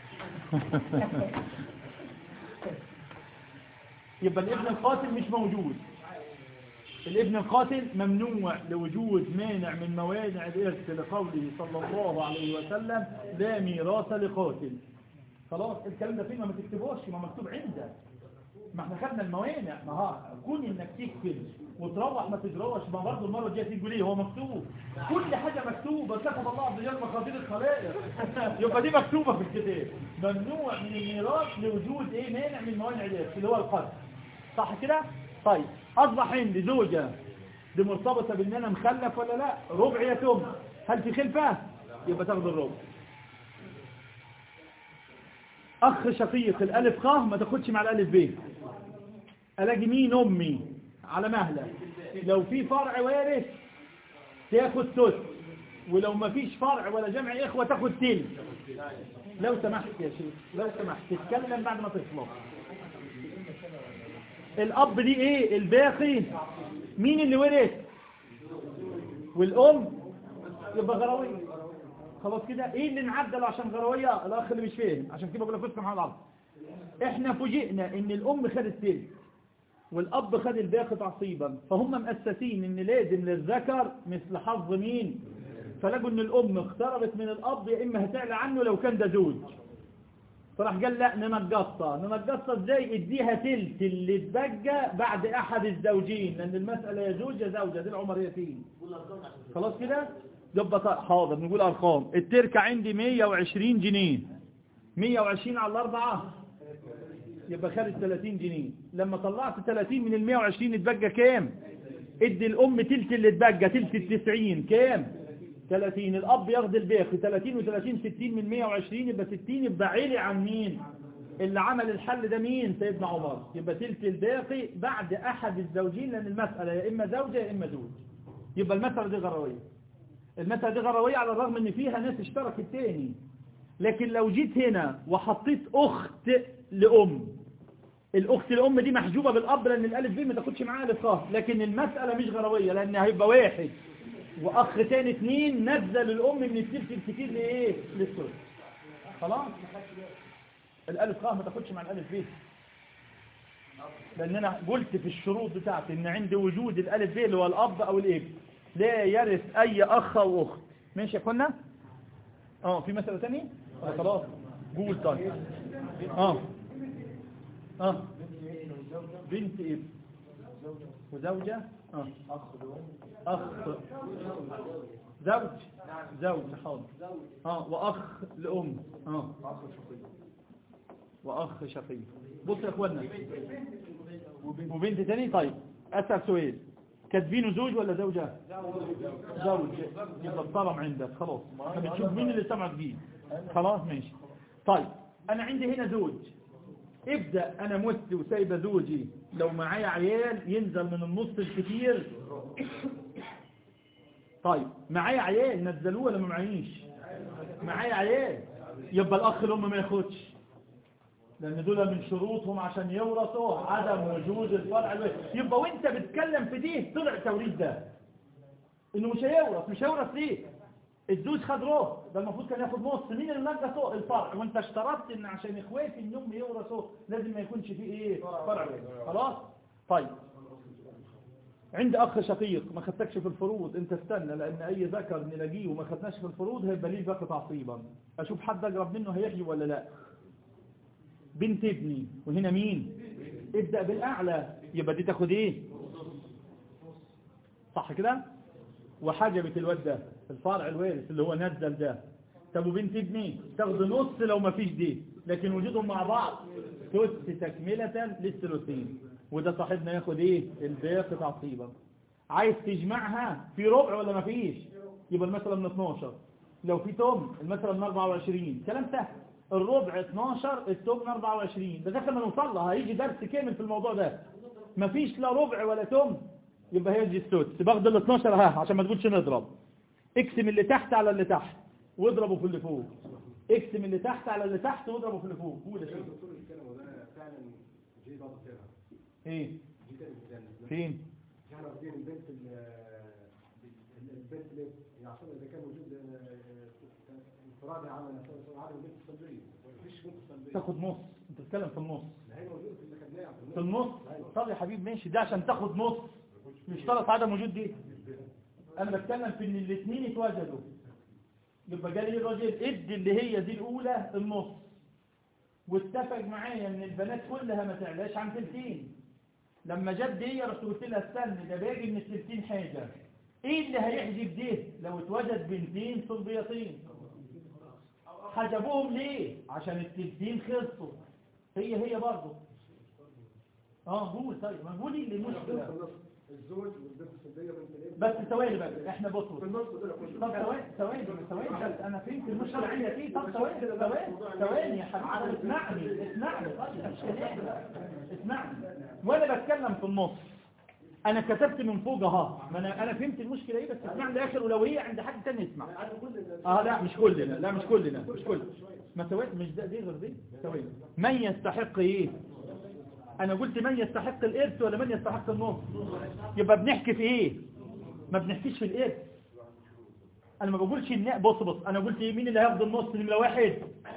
يبقى الابن القاتل مش موجود الابن القاتل ممنوع لوجود مانع من موانع الإرث لقوله صلى الله عليه وسلم لا ميراث لقاتل خلاص الكلام ده فين ما تكتبوش ما مكتوب عندك ما احنا خدنا الموانع ما ها كون انك تكتب وتروح ما تجراش ما برضه المره الجايه تيجي تقول ايه هو مكتوب كل حاجه مكتوبه كتب الله عز وجل مقادير الخلائق يبقى دي مكتوبه في الكتاب ممنوع من الميراث لوجود ايه مانع من موانع الارث اللي هو القتل صح كده طيب اصبح عندي زوجه دي مرتبطه بان انا مخلف ولا لا ربع يتم هل في خلفه يبقى تاخد الربع اخ شقيق الالف خ ما تاخدش مع الالف ب الاقي مين امي على مهله لو في فرع وارث تاخد ثلث ولو ما فيش فرع ولا جمع اخوه تاخد تلت لو سمحت يا شيخ لو سمحت تتكلم بعد ما تخلص الاب دي ايه الباقي مين اللي ورث والام يبقى غرويه خلاص كده ايه اللي نعدل عشان غرويه الاخ اللي مش فاهم عشان كده بقول لك اسمع على العرض احنا فوجئنا ان الام خدت تلت والاب خد الباقي تعصيبا فهم مؤسسين ان لازم للذكر مثل حظ مين فلقوا ان الام اقتربت من الاب يا اما هتعلى عنه لو كان ده زوج فراح قال لا ننقصها ننقصها ازاي اديها تلت اللي اتبقى بعد احد الزوجين لان المسألة يا زوج يا زوجة دي العمريتين خلاص كده يبقى طيب حاضر نقول ارقام التركة عندي 120 جنيه 120 على الاربعة يبقى خدت 30 جنيه لما طلعت 30 من ال 120 اتبقى كام ادي الام تلت اللي اتبقى تلت ال 90 كام 30 الاب ياخد الباقي 30 و30 60 من 120 يبقى 60 يبقى عالي عن مين اللي عمل الحل ده مين سيدنا عمر يبقى تلت الباقي بعد احد الزوجين لان المسألة يا اما زوجة يا اما زوج يبقى المسألة دي غروية المسألة دي غروية على الرغم ان فيها ناس اشتركت تاني لكن لو جيت هنا وحطيت اخت لام الاخت الام دي محجوبة بالاب لان الالف دي ما تاخدش معاها الف خ لكن المسألة مش غروية لان هيبقى واحد واخ تاني اثنين نزل الام من التلت الكتير لايه للثلث خلاص الالف خ ما تاخدش مع الالف ب لان انا قلت في الشروط بتاعتي ان عند وجود الالف ب اللي هو الاب او الابن لا يرث اي اخ او اخت ماشي يا اخوانا اه في مسألة تانية آه، خلاص قول طيب اه اه بنت ابن وزوجة اه اخ زوج زوج حاضر اه واخ لام اه واخ شقيق بص يا اخوانا وبنت تاني طيب اسال سؤال كاتبينه زوج ولا زوجة زوج يبقى الطلب عندك خلاص احنا بنشوف مين اللي سمعك بيه خلاص ماشي طيب انا عندي هنا زوج ابدأ انا مت وسايبه زوجي لو معايا عيال ينزل من النص الكتير طيب معايا عيال نزلوه ولا ما معيش معايا عيال يبقى الاخ الام ما ياخدش لان دول من شروطهم عشان يورثوا عدم وجود الفرع الوارث يبقى وانت بتتكلم في دي طلع توريث ده انه مش هيورث مش هيورث ليه الزوج خد ربع ده المفروض كان ياخد نص مين اللي نقصه الفرع وانت اشترطت ان عشان اخواتي انهم يورثوا لازم ما يكونش فيه ايه فرع وارث خلاص طيب عند اخ شقيق ما خدتكش في الفروض انت استنى لان اي ذكر نلاقيه وما خدناش في الفروض هيبقى ليه باقي تعصيبا اشوف حد اقرب منه هيحجب ولا لا بنت ابني وهنا مين ابدأ بالاعلى يبقى دي تاخد ايه صح كده وحجبت الواد ده الفرع الوارث اللي هو نزل ده طب وبنت ابني تاخد نص لو ما فيش دي لكن وجودهم مع بعض ثلث تكملة للثلثين وده صاحبنا ياخد ايه الباقي تعصيبا عايز تجمعها في ربع ولا ما فيش يبقى المسألة من 12 لو في تم المسألة من 24 كلام سهل الربع 12 التمن 24 ده ده لما نوصل لها هيجي درس كامل في الموضوع ده مفيش لا ربع ولا تمن يبقى هيجي السدس باخد ال 12 ها عشان ما تقولش نضرب اقسم اللي تحت على اللي تحت واضربه في اللي فوق اقسم اللي تحت على اللي تحت واضربه في اللي فوق قول يا شيخ الدكتور الكلام وده فعلا جه بعض كده ايه جه تاني في الجنة. فين احنا واخدين البنت ال- ال- البنت ليه؟ يعني عشان اذا كان وجود آه، انفرادي عمل عدم البنت الصلبيه مفيش بنت صلبيه تاخد نص انت بتتكلم في النص ما هي موجوده في اللي خدناها في النص طب يا حبيب ماشي ده عشان تاخد نص مش شرط عدم وجود دي انا بتكلم في ان الاثنين اتوجدوا يبقى جالي الراجل ادي اللي هي دي الاولى النص واتفق معايا ان البنات كلها ما تعلاش عن تلتين لما جت دي رحت قلت لها استنى ده باقي من التلتين حاجه ايه اللي هيحجب ده لو اتوجد بنتين صلبيتين حجبوهم ليه عشان التلتين خلصوا هي هي برضه اه قول طيب ما قولي اللي المشكله الزوج والبنت الصلبيه بنت الابن بس ثواني بقى احنا بص في النص دول كله طب ثواني ثواني ثواني بس انا فهمت المشكله عندك ايه طب ثواني ثواني ثواني يا حبيبي اسمعني اسمعني مش كلام. اسمعني وانا بتكلم في النص انا كتبت من فوق اهو ما انا انا فهمت المشكله ايه بس اسمعني لاخر ولو هي عند حد تاني يسمع اه لا مش كلنا لا مش كلنا مش كلنا ما ثواني مش ده دي غير دي ثواني من يستحق ايه انا قلت من يستحق الارث ولا من يستحق النص يبقى بنحكي في ايه ما بنحكيش في الارث انا ما بقولش ان بص بص انا قلت إيه؟ مين اللي هياخد النص نمره واحد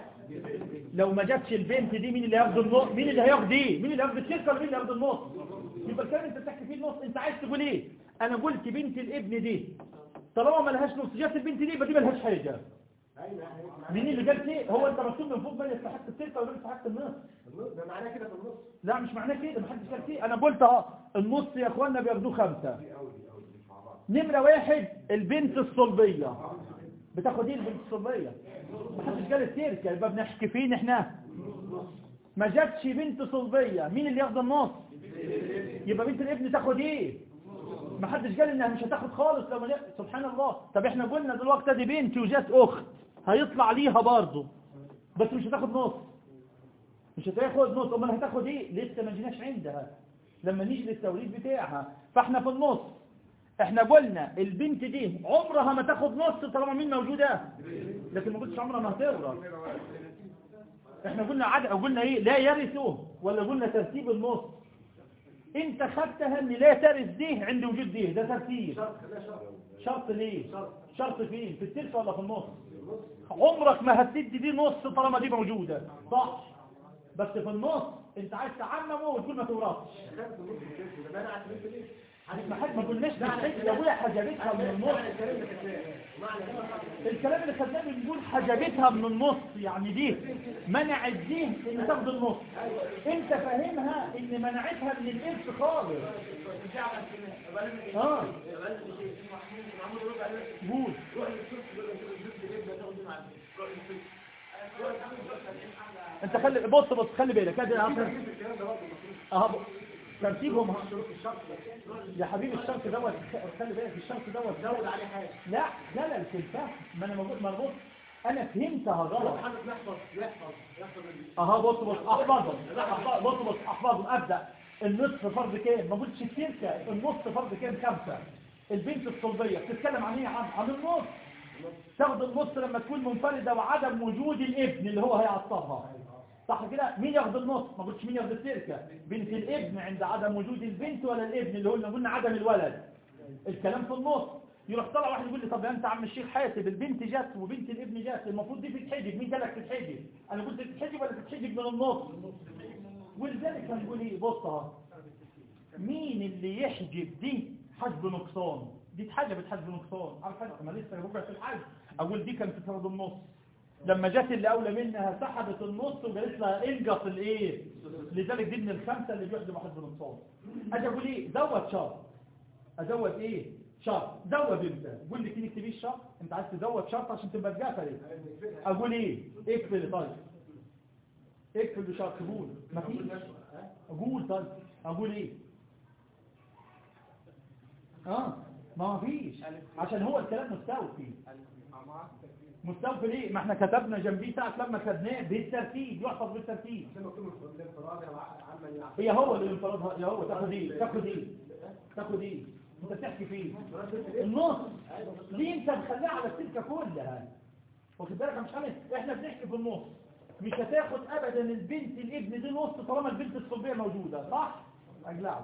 لو ما جاتش البنت دي مين اللي هياخد النص مين اللي هياخد ايه مين اللي هياخد الشركه ولا مين اللي هياخد النص يبقى الكلام انت بتحكي فيه النص انت عايز تقول ايه انا قلت بنت الابن دي طالما ما لهاش نص جات البنت دي يبقى دي ما لهاش حاجه مين اللي قال ايه هو انت مكتوب من فوق من يستحق الشركه ولا من يستحق النص النص ده معناه كده في النص لا مش معناه كده محدش قال كده انا قلت اهو النص يا اخوانا بياخدوه خمسة نمرة واحد البنت الصلبية بتاخد ايه البنت الصلبية محدش قال التركة يبقى بنحكي فين احنا ما جاتش بنت صلبية مين اللي ياخد النص يبقى بنت الابن تاخد ايه محدش قال انها مش هتاخد خالص لو ما جات سبحان الله طب احنا قلنا دلوقتي دي بنت وجات اخت هيطلع ليها برضه بس مش هتاخد نص مش هتاخد نص امال هتاخد ايه لسه ما جيناش عندها لما نيجي للتوريد بتاعها فاحنا في النص احنا قلنا البنت دي عمرها ما تاخد نص طالما مين موجوده لكن ما قلتش عمرها ما هتورث احنا قلنا عد... قلنا ايه لا يرثه ولا قلنا ترتيب النص انت خدتها ان لا ترث دي عند وجود دي ده ترتيب شرط ليه شرط فين في التلف ولا في النص عمرك ما هتدي دي نص طالما دي موجودة صح بس في النص انت عايز تعممه وتقول ما تورثش ما حد ما قلناش بالحج يا ابويا حجبتها من النص الكلام اللي خدناه بنقول حجبتها من النص يعني دي منعت دي ان تاخد النص انت فاهمها ان منعتها من الارث خالص اه قول انت خلي بص بص خلي بالك ادي اهو بص. ترتيبهم يا حبيبي الشرط دوت خلي بالك الشرط دوت زود عليه حاجه لا لا لا في الفهم ما انا موجود مربوط انا فهمتها غلط اها بص بص احفظهم أحفظ- بص بص احفظهم ابدا النصف فرض كام ما قلتش التركه النص فرض كام خمسه البنت الصلبية بتتكلم عن ايه يا عم عن النص تاخد النص لما تكون منفردة وعدم وجود الابن اللي هو هيعصبها صح كده مين ياخد النص ما قلتش مين ياخد التركة بنت الابن عند عدم وجود البنت ولا الابن اللي هو اللي قلنا عدم الولد الكلام في النص يروح طلع واحد يقول لي طب يا انت عم الشيخ حاسب البنت جت وبنت الابن جت المفروض دي تتحجب مين قالك تتحجب انا قلت تتحجب ولا تتحجب من النص ولذلك هنقول ايه بص اهو مين اللي يحجب دي حجب نقصان دي اتحجبت حجب نقصان عارف حاجه ما لسه رجع في الحج اقول دي كانت تاخد النص لما جت اللي اولى منها سحبت النص وقالت لها انقص الايه لذلك دي من الخمسه اللي بيحجبوا حجب نقصان اجي اقول ايه زود شرط ازود ايه شرط زود انت قول لي كده اكتبي الشرط انت عايز تزود شرط عشان تبقى تجافري اقول ايه اقفل طيب اقفل بشرط قول مفيش اقول طيب اقول ايه اه ما فيش عشان هو الكلام مستوفي مستوفي ليه ما احنا كتبنا جنبيه ساعة لما كتبناه بالترتيب يحفظ بالترتيب زي ما قلت لكم الانفراد عمل يعني هي هو اللي انفرادها يا هو تاخد ايه تاخد ايه تاخد ايه انت بتحكي فيه النص ليه انت مخليها على السلكه كلها واخد بالك يا مش عامل احنا بنحكي في النص مش هتاخد ابدا البنت الابن دي نص طالما البنت الصلبيه موجوده صح اجلع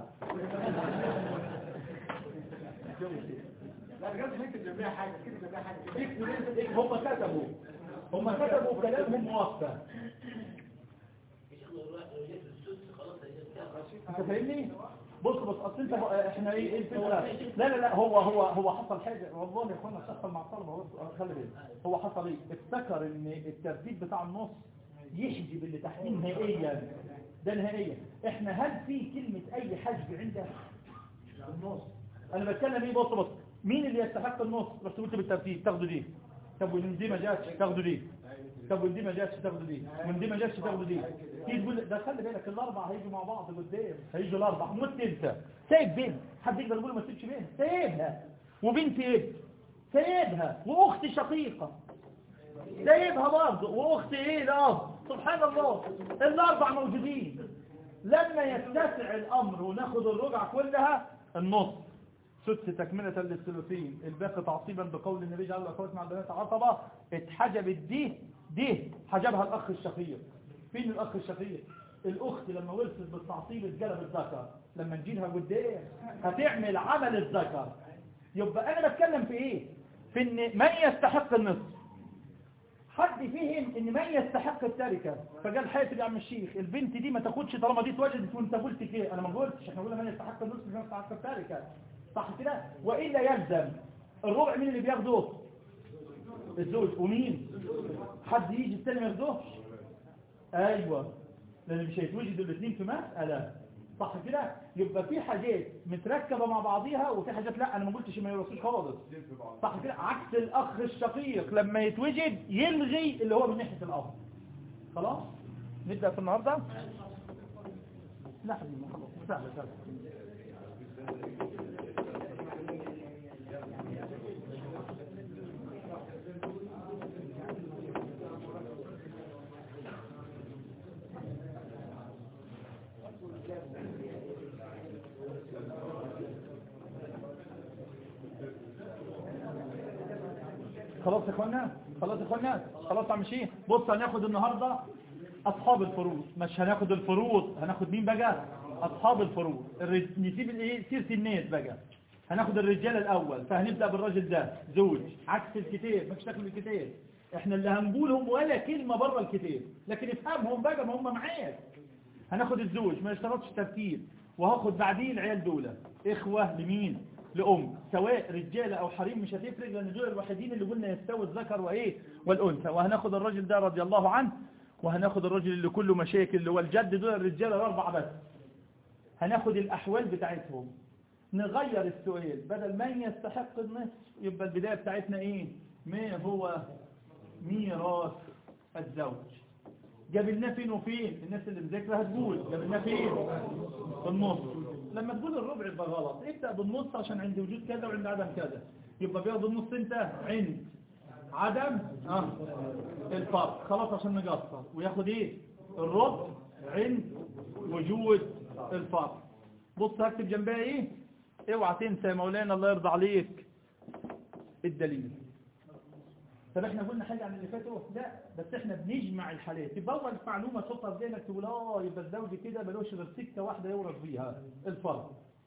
لا بجد ممكن جنبيها حاجه كده جنبيها حاجه كده هم كتبوا هم كتبوا كلامهم موفى يا شيخ لو رحت لو جيت السدس خلاص هيجي انت فاهمني بص بص اصل انت بقى- احنا ايه ايه الفكره لا لا لا هو هو هو حصل حاجه والله يا اخوانا حصل مع الطلبه بص خلي بالك هو حصل ايه افتكر ان الترتيب بتاع النص يحجب اللي تحتيه نهائيا ده نهائيا احنا هل في كلمه اي حجب عندك النص انا بتكلم ايه بص بص مين اللي يستحق النص بس قلت بالترتيب تاخده دي طب ومن دي ما جاتش تاخده دي طب ومن دي ما جاتش تاخده دي ومن دي ما جاتش تاخده دي تيجي تقول ده خلي بالك الاربعه هيجوا مع بعض قدام هيجوا الاربعه مت انت سايب بنت حد يقدر يقول ما تسيبش بنت سايبها وبنت ابن سايبها واخت شقيقه سايبها برضه واخت ايه ده سبحان الله الاربع موجودين لما يتسع الامر وناخد الرجع كلها النص سدس تكملة للثلثين الباقي تعصيبا بقول النبي جعل الاخوات مع البنات عصبة اتحجبت دي دي حجبها الاخ الشقيق فين الاخ الشقيق الاخت لما ورثت بالتعصيب اتجلب الذكر لما نجيلها قدام هتعمل عمل الذكر يبقى انا بتكلم في ايه في ان من يستحق النصف حد فهم ان من يستحق التركة فقال حياتي يا عم الشيخ البنت دي ما تاخدش طالما دي اتوجدت وانت قلت كده انا ما قلتش احنا قلنا من يستحق النصف من يستحق التركة صح كده والا يلزم الربع مين اللي بياخده الزوج ومين حد يجي الثاني ما ياخدوش ايوه لان مش هيتوجدوا الاثنين في مسألة صح كده يبقى في حاجات متركبة مع بعضيها وفي حاجات لا انا ما قلتش ما يرسوش خالص صح كده عكس الاخ الشقيق لما يتوجد يلغي اللي هو من ناحية الاب خلاص نبدأ في النهاردة لا حبيبي خلاص سهل سهل خلاص يا اخوانا خلاص يا اخوانا خلاص يا عم شيخ بص هناخد النهارده اصحاب الفروض مش هناخد الفروض هناخد مين بقى اصحاب الفروض الرج... نسيب الايه سيره الناس بقى هناخد الرجال الاول فهنبدا بالراجل ده زوج عكس الكتاب مش داخل الكتاب احنا اللي هنقولهم ولا كلمه بره الكتاب لكن افهمهم بقى ما هم معاك هناخد الزوج ما يشترطش ترتيب وهاخد بعديه العيال دول اخوه لمين لأم سواء رجالة أو حريم مش هتفرق لأن دول الوحيدين اللي قلنا يستوي الذكر وإيه والأنثى وهناخد الرجل ده رضي الله عنه وهناخد الرجل اللي كله مشاكل اللي هو الجد دول الرجالة الأربعة بس هناخد الأحوال بتاعتهم نغير السؤال بدل من يستحق النصف يبقى البداية بتاعتنا إيه ما هو ميراث الزوج جابلناه فين وفين الناس اللي مذاكره هتقول جابلناه فين في النص لما تقول الربع يبقى غلط ابدأ بالنص عشان عند وجود كذا وعند عدم كذا يبقى بياخد النص انت عند عدم اه الفرق خلاص عشان نقصر وياخد ايه الربع عند وجود الفرق بص هكتب جنبها ايه اوعى تنسى يا مولانا الله يرضى عليك الدليل طب احنا قلنا حاجة عن اللي فاتوا لا بس احنا بنجمع الحالات يبقى اول معلومة تحطها في ذهنك تقول اه يبقى الزوج كده ملوش غير سكة واحدة يورث بيها الفرد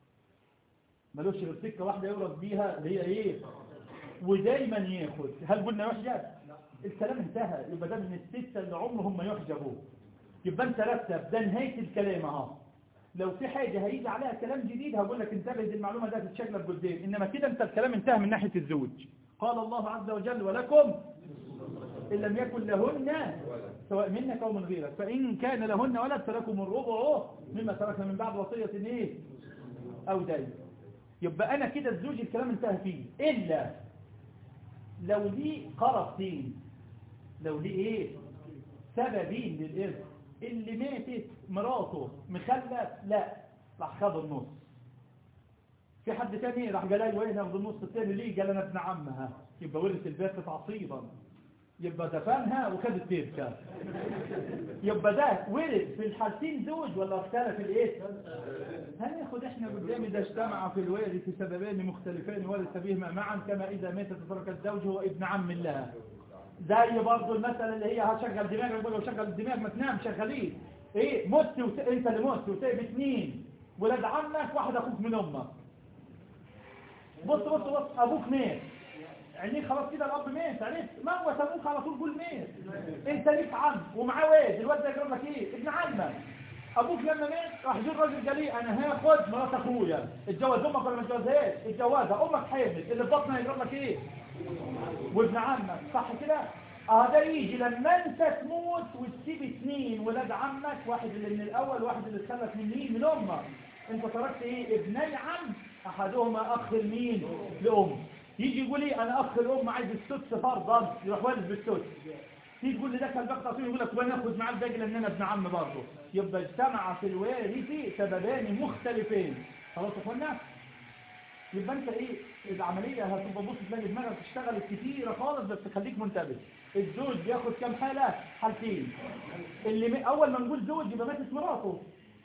ملوش غير سكة واحدة يورث بيها اللي هي ايه ودايما ياخد هل قلنا يحجب الكلام انتهى يبقى ده من الستة اللي عمرهم ما يحجبوا يبقى انت رتب ده نهاية الكلام اهو لو في حاجة هيجي عليها كلام جديد هقول لك انتبه دي المعلومة ده تتشكلك قدام انما كده انت الكلام انتهى من ناحية الزوج قال الله عز وجل ولكم إن لم يكن لهن سواء منك أو من غيرك فإن كان لهن ولد فلكم الربع مما تركنا من بعد وصية إيه أو دين يبقى أنا كده الزوج الكلام انتهى فيه إلا لو لي قرصين لو لي إيه سببين للإرث اللي ماتت مراته مخلف لا راح خد النص في حد تاني راح قال لي وين ياخد النص التاني ليه قال انا ابن عمها يبقى ورث البيت تعصيبا يبقى دفنها وخد التركه يبقى ده ورث في الحالتين زوج ولا اختلف الايه هناخد احنا قدامي ده اجتمع في الوارث سببين مختلفين ورث بهما معا كما اذا مات تترك الزوج هو ابن عم الله زي برضه المسألة اللي هي هشغل دماغك يقول له شغل الدماغ ما تنام شغالين ايه مت وت... انت اللي مت وسايب اثنين ولاد عمك واحد اخوك من امك بص بص بص ابوك مات عينيك خلاص كده الاب مات عرفت موت ابوك على طول قول مات انت ليك عم ومعاه واد الواد ده يجرب لك ايه ابن عمك ابوك لما مات راح جه الراجل قال لي انا هاخد مرات اخويا اتجوز امك ولا ما اتجوزهاش اتجوزها امك حامل اللي في بطنها يجرب لك ايه وابن عمك صح كده اه ده يجي لما انت تموت وتسيب اثنين ولاد عمك واحد اللي من الاول واحد اللي اتخلف من مين من امك انت تركت ايه ابني عم احدهما اخ لمين لام يجي يقول لي انا اخ الام عايز السدس فرضا يروح والد بالسدس تيجي تقول لي ده كان بقى يقول لك وانا اخد معاه الباقي لان انا ابن عم برضه يبقى اجتمع في الوارث سببان مختلفين خلاص يا اخوانا يبقى انت ايه العملية هتبقى بص تلاقي دماغك تشتغل كتيرة خالص بس خليك منتبه الزوج بياخد كام حالة حالتين اللي م... اول ما نقول زوج يبقى ماتت مراته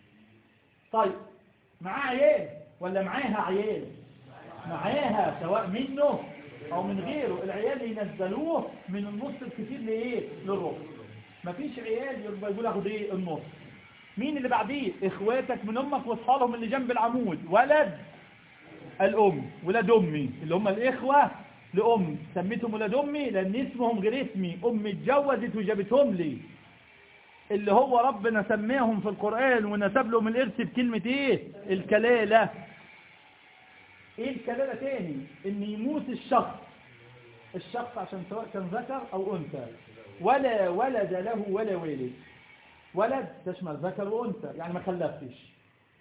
طيب معاه عيال ولا معاها عيال معاها سواء منه او من غيره العيال ينزلوه من النص الكتير لايه للربع مفيش عيال يبقى يقول اخد ايه النص مين اللي بعديه اخواتك من امك واصحابهم اللي جنب العمود ولد الأم ولاد أمي اللي هم الإخوة لأم سميتهم ولاد أمي لأن اسمهم غير اسمي أمي اتجوزت وجابتهم لي اللي هو ربنا سماهم في القرآن ونسب لهم الإرث بكلمة إيه الكلالة إيه الكلالة تاني إن يموت الشخص الشخص عشان سواء كان ذكر أو أنثى ولا ولد له ولا والد ولد تشمل ذكر وأنثى يعني ما خلفتش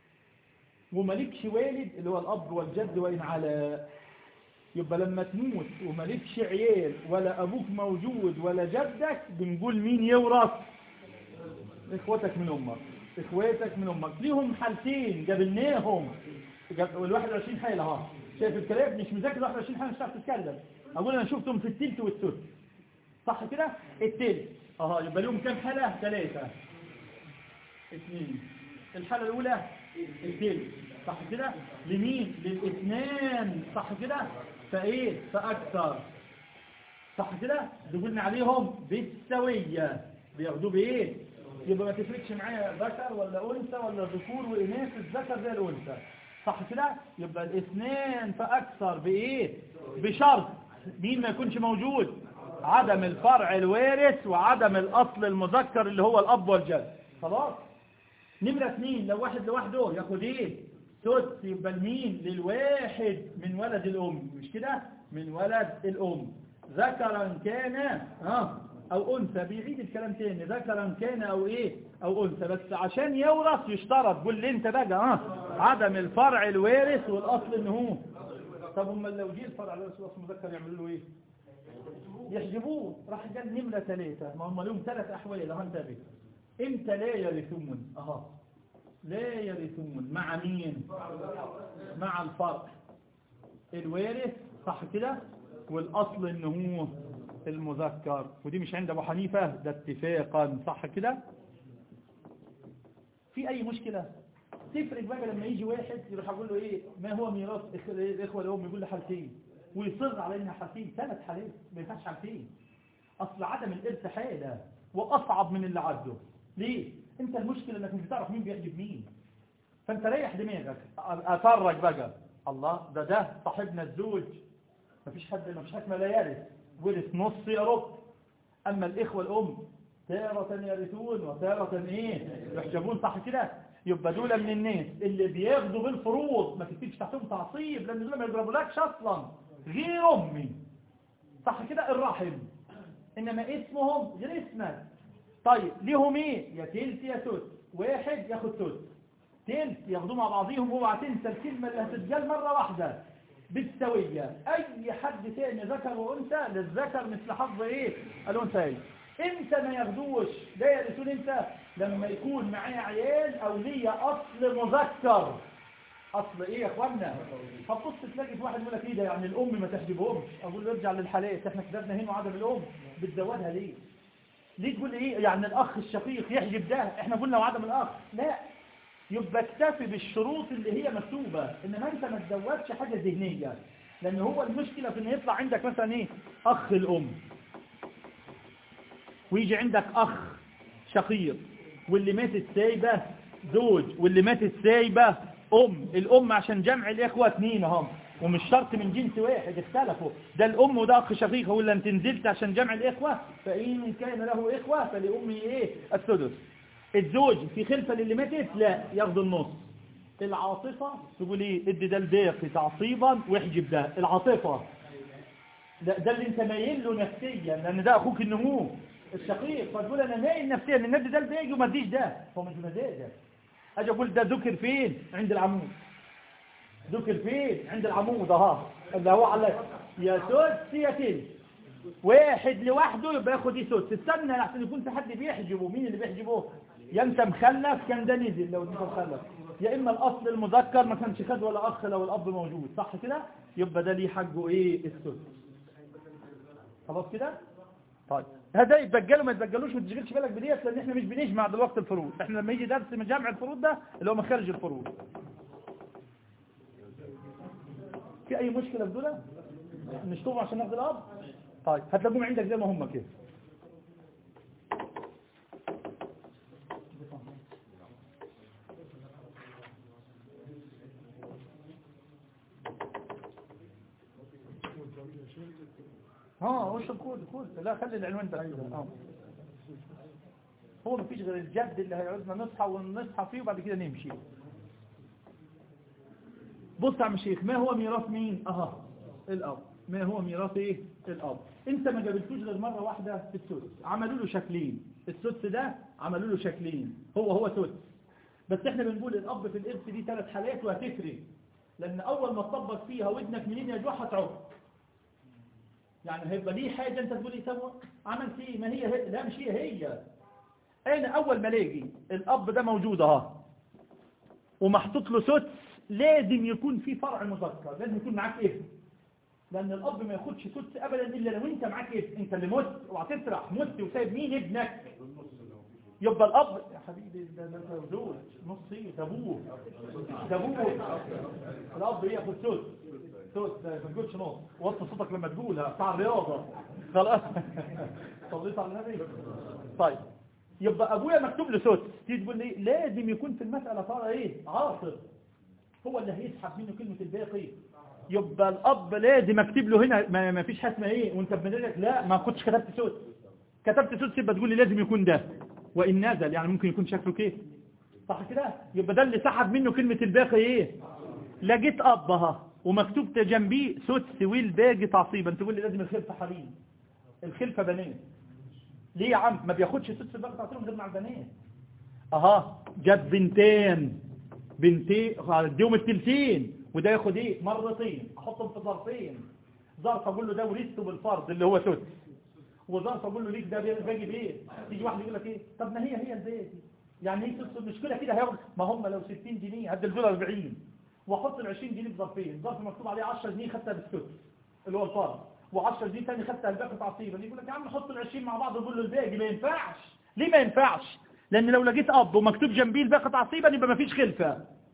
وملكش والد اللي هو الأب والجد وإن على يبقى لما تموت وملكش عيال ولا أبوك موجود ولا جدك بنقول مين يورث إخوتك من أمك إخواتك من أمك ليهم حالتين جابلناهم ال 21 حالة ها شايف الكلام مش مذاكر 21 حالة مش هتعرف تتكلم أقول أنا شفتهم في التلت والثلث صح كده التلت اه يبقى لهم كام حالة ثلاثة اثنين الحالة الأولى التلت صح كده لمين للاثنان صح كده فايه فاكثر صح كده قلنا عليهم بالسوية بياخدوه بايه يبقى ما تفرقش معايا ذكر ولا انثى ولا ذكور واناث الذكر زي الانثى صح كده يبقى الاثنان فاكثر بايه بشرط مين ما يكونش موجود عدم الفرع الوارث وعدم الاصل المذكر اللي هو الاب والجد خلاص نمرة اثنين لو واحد لوحده ياخد ايه سدس يبقى لمين للواحد من ولد الام مش كده من ولد الام ذكرا كان ها او انثى بيعيد الكلام تاني ذكرا كان او ايه او انثى بس عشان يورث يشترط قول لي انت بقى ها عدم الفرع الوارث والاصل ان هو طب هم لو جه الفرع الوارث والاصل المذكر يعملوا له ايه يحجبوه راح قال نمرة ثلاثة ما هم لهم ثلاث احوال اهو انتبه امتى لا يرثون اها لا يرثون مع مين مع الفرق الوارث صح كده والاصل ان هو المذكر ودي مش عند ابو حنيفة ده اتفاقا صح كده في اي مشكلة تفرق بقى لما يجي واحد يروح اقول له ايه ما هو ميراث إخ- الاخوه الام يقول له حالتين ويصر على انها حالتين ثلاث حالات ما ينفعش حالتين اصل عدم الارث حاله واصعب من اللي عده ليه انت المشكله انك مش بتعرف مين بيعجب مين فانت ريح دماغك افرج بقى الله ده ده صاحبنا الزوج مفيش حد مفيش حد ما لا يرث ورث نص يا رب اما الاخوه الام تارة يرثون وتارة ايه يحجبون صح كده يبقى دول من الناس اللي بياخدوا بالفروض ما تكتبش تحتهم تعصيب لان دول ما يضربولكش اصلا غير امي صح كده الرحم انما اسمهم غير اسمك طيب ليهم ايه يا تلت يا تلت واحد ياخد تلت تلت ياخدوه مع بعضيهم اوعى تنسى الكلمه اللي هتتقال مره واحده بالسويه اي حد تاني ذكر وانثى للذكر مثل حظ ايه الانثيين امتى ما ياخدوش ده يرثون امتى لما يكون معايا عيال او ليا اصل مذكر اصل ايه يا اخوانا فتبص تلاقي في واحد يقول لك ايه ده يعني الام ما تحجبهمش اقول له ارجع للحالات احنا كتبنا هنا عدم الام بتزودها ليه ليه تقول ايه يعني الاخ الشقيق يحجب ده احنا قلنا وعدم الاخ لا يبقى اكتفي بالشروط اللي هي مكتوبة انما انت ما تزودش حاجة ذهنية لان هو المشكلة في ان يطلع عندك مثلا ايه اخ الام ويجي عندك اخ شقيق واللي ماتت سايبة زوج واللي ماتت سايبة ام الام عشان جمع الاخوة اتنين هم ومش شرط من جنس واحد اختلفوا ده الام وده اخ شقيق هو اللي انت نزلت عشان جمع الاخوة فان كان له اخوة فلامه ايه السدس الزوج في خلفة للي ماتت لا ياخد النص العاطفة تقول ايه ادي ده الباقي تعصيبا واحجب ده العاطفة ده, ده اللي انت مايل له نفسيا لان ده اخوك النمو الشقيق فتقول انا مايل نفسيا ان ادي ده الباقي وما اديش ده هو مش مزاجك اجي اقول ده ذكر فين عند العمود ذكر فين عند العمود اهو اللي هو على يا سدس يا تلت واحد لوحده يبقى ياخد ايه سدس استنى عشان يكون في حد بيحجبه مين اللي بيحجبه يا انت مخلف كان ده نزل لو انت مخلف يا اما الاصل المذكر ما كانش خد ولا اخ لو الاب موجود صح كده يبقى ده ليه حقه ايه السدس خلاص كده طيب هذا يتبجلوا ما يتبجلوش ما تشغلش بالك بديت لان احنا مش بنجمع دلوقتي الفروض احنا لما يجي درس من جمع الفروض ده اللي هو مخارج الفروض في اي مشكله في دول نشطبهم عشان ناخد الاب طيب هتلاقوهم عندك زي ما هم كده اه وش الكود كود لا خلي العنوان ده آه. هو مفيش غير الجد اللي هيعوزنا نصحى ونصحى فيه وبعد كده نمشي بص يا عم الشيخ ما هو ميراث مين اها الاب ما هو ميراث ايه الاب انت ما جابلتوش غير مره واحده في السدس عملوا له شكلين السدس ده عملوا له شكلين هو هو سدس بس احنا بنقول الاب في الارث دي ثلاث حالات وهتفرق لان اول ما تطبق فيها ودنك منين يا جوع هتعوق يعني هيبقى ليه حاجة انت تقول لي سوا عملت ايه ما هي, هي لا مش هي هي انا اول ما الاقي الاب ده موجود اهو ومحطوط له سدس لازم يكون في فرع مذكر لازم يكون معاك ابن لان الاب ما ياخدش سدس ابدا الا لو انت معاك ابن انت اللي مت وهتسرح مت وسايب مين ابنك يبقى الاب يا حبيبي ده ده ده زوج نص ايه ده ابوه ده ابوه الاب ياخد سدس سدس ما تقولش نص وطي صوتك لما تقولها بتاع الرياضه خلاص صليت على النبي طيب يبقى ابويا مكتوب له سدس تيجي تقول لي لازم يكون في المساله ترى ايه عاصر هو اللي هيسحب منه كلمه الباقي يبقى الاب لازم اكتب له هنا ما, ما فيش حاجه اسمها ايه وانت بمدرك لا ما كنتش كتبت سدس كتبت سدس يبقى تقول لي لازم يكون ده وان نزل يعني ممكن يكون شكله كيف صح كده يبقى ده اللي سحب منه كلمه الباقي ايه لقيت ابها ومكتوب جنبيه سدس والباقي تعصيبا تقول لي لازم الخلفه حريم الخلفه بنات ليه يا عم ما بياخدش سدس الباقي تعصيبا غير مع البنات اها جاب بنتين بنتين اديهم التلتين وده ياخد ايه مرتين احطهم في ظرفين ظرف اقول له ده ورثته بالفرض اللي هو سدس وظرف اقول له ليك ده باجي بايه تيجي واحد يقول لك ايه طب ما هي هي البيت يعني ايه سدس المشكله كده هياخد ما هم لو 60 جنيه هدي الفول 40 واحط ال 20 جنيه في ظرفين ظرف مكتوب عليه 10 جنيه خدتها بالسدس اللي هو الفرض و10 جنيه ثاني خدتها الباقي تعصيبا يقول لك يا عم حط ال 20 مع بعض وقول له الباقي ما ينفعش ليه ما ينفعش لان لو لقيت اب ومكتوب جنبيه الباقي تعصيبا يبقى ما فيش خلفه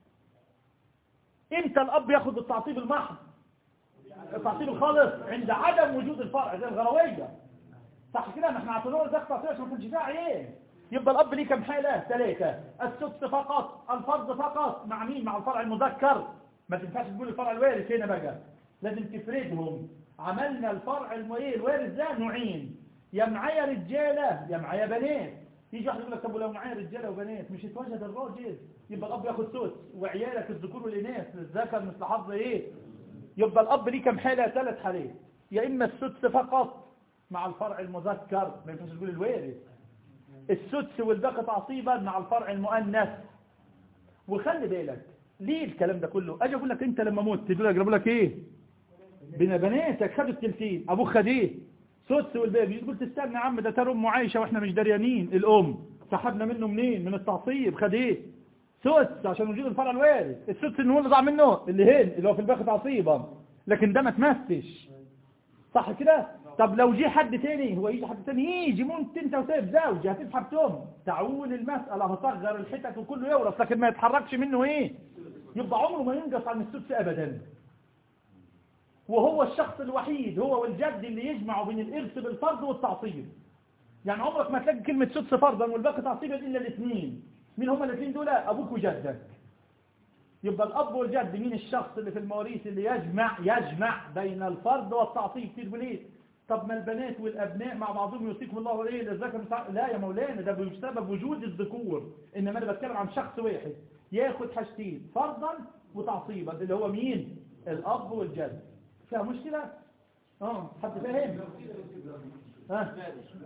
امتى الاب ياخد التعصيب المحض التعصيب الخالص عند عدم وجود الفرع زي الغروية صح كده ما احنا اعتبرنا ده تعصيب عشان ما كانش فيها عيال يبقى الاب ليه كام حاله ثلاثه السدس فقط الفرض فقط مع مين مع الفرع المذكر ما تنفعش تقول الفرع الوارث هنا بقى لازم تفردهم عملنا الفرع الم- ايه الوارث ده نوعين يا معايا رجاله يا معايا بنات يجي واحد يقول لك طب ولو معايا رجاله وبنات مش يتوجد الراجل يبقى الاب ياخد سدس وعيالك الذكور والاناث الذكر مثل حظ ايه يبقى الاب ليه كام حاله ثلاث حالات يا اما السدس فقط مع الفرع المذكر ما ينفعش تقول الوارث السدس والباقي تعصيبا مع الفرع المؤنث وخلي بالك ليه الكلام ده كله اجي اقول لك انت لما مت دول يجربوا لك ايه بين بناتك خدوا التلتين ابوك خد ايه سدس والباقي تقول تستنى يا عم ده ترى امه عايشه واحنا مش دريانين الام سحبنا منه منين من التعصيب خد ايه سدس عشان وجود الفرع الوارث السدس ان هو اللي ضاع منه اللي هين اللي هو في الباقي تعصيبا لكن ده ما تمسش صح كده طب لو جه حد تاني هو يجي حد تاني يجي ممكن انت وسايب زوجي هتسحب تم تعول المسألة هصغر الحتت وكله يورث لكن ما يتحركش منه ايه يبقى عمره ما ينقص عن السدس ابدا وهو الشخص الوحيد هو والجد اللي يجمعوا بين الارث بالفرض والتعصيب يعني عمرك ما تلاقي كلمة سدس فرضا والباقي تعصيبا الا الاثنين مين هما الاثنين دول ابوك وجدك يبقى الاب والجد مين الشخص اللي في المواريث اللي يجمع يجمع بين الفرض والتعصيب تقول ليه طب ما البنات والابناء مع بعضهم يوصيكم الله ايه للذكر مثل- لا يا مولانا ده بسبب وجود الذكور انما انا بتكلم عن شخص واحد ياخد حاجتين فرضا وتعصيبا اللي هو مين الاب والجد فيها مشكله اه حد فاهم ها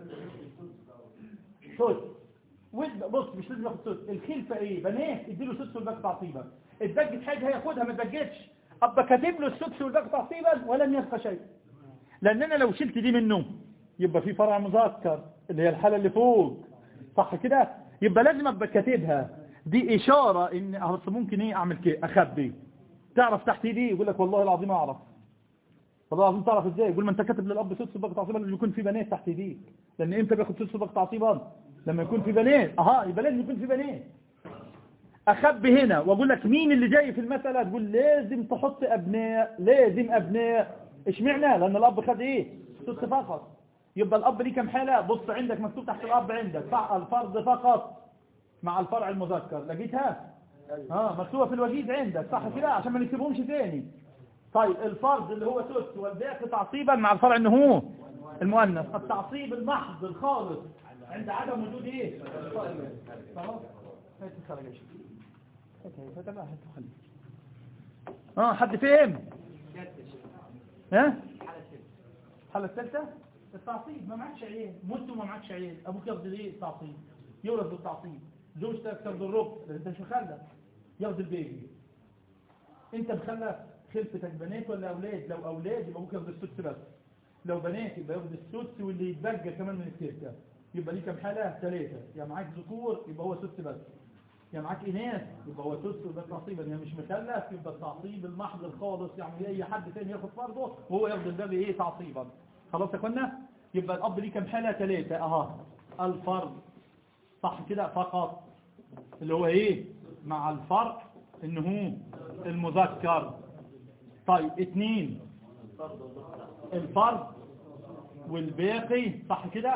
سدس وإد- بص مش لازم ياخد سدس الخلفه ايه بنات اديله سدس والباقي تعصيبا اتبجت حاجه هياخدها ما اتبجتش ابقى كاتب له السدس والباقي تعصيبا ولم يبقى شيء لان انا لو شلت دي منه يبقى في فرع مذكر اللي هي الحاله اللي فوق صح كده يبقى لازم ابقى كاتبها دي اشاره ان اصل ممكن ايه اعمل كده اخبي تعرف تحت ايدي يقول لك والله العظيم اعرف والله العظيم تعرف ازاي يقول ما انت كاتب للاب سدس باقي تعصيبا لازم يكون في بنات تحت ايديك لان امتى بياخد سدس باقي تعصيبا لما يكون في بنات اها يبقى لازم يكون في بنات اخبي هنا واقول لك مين اللي جاي في المسألة تقول لازم تحط ابناء لازم ابناء اشمعنى لان الاب خد ايه سدس فقط يبقى الاب ليه كام حالة بص عندك مكتوب تحت الاب عندك فع- الفرض فقط مع الفرع المذكر لقيتها اه مكتوبة في الوجيز عندك صح كده عشان ما نكتبهمش تاني طيب الفرض اللي هو سدس والباقي تعصيبا مع الفرع ان هو المؤنث التعصيب المحض الخالص عند عدم وجود ايه خلاص هات الخرج يا شيخ. هات هات هات بقى، هات وخلي. اه حد فهم ها الحالة الثالثة التعصيب ما معكش عيال مت وما معكش عيال ابوك ياخد ايه التعصيب يورث بالتعصيب زوجتك تاخد الربع لان انت مش مخلف ياخد البيبي انت مخلف خلفتك بنات ولا اولاد لو اولاد يبقى ابوك ياخد السدس بس لو بنات يبقى ياخد السدس واللي يتبقى كمان من التركه يبقى ليه كام حاله ثلاثه يا معاك ذكور يبقى هو سدس بس يا معاك اناث يبقى هو سدس وده تعصيب يا مش مكلف يبقى التعصيب المحض الخالص يعني اي حد تاني ياخد فرضه وهو ياخد الباقي ايه تعصيبا خلاص يا اخوانا يبقى الاب ليه كام حاله ثلاثه اها الفرض صح كده فقط اللي هو ايه مع الفرق ان هو المذكر طيب اتنين الفرد والباقي صح كده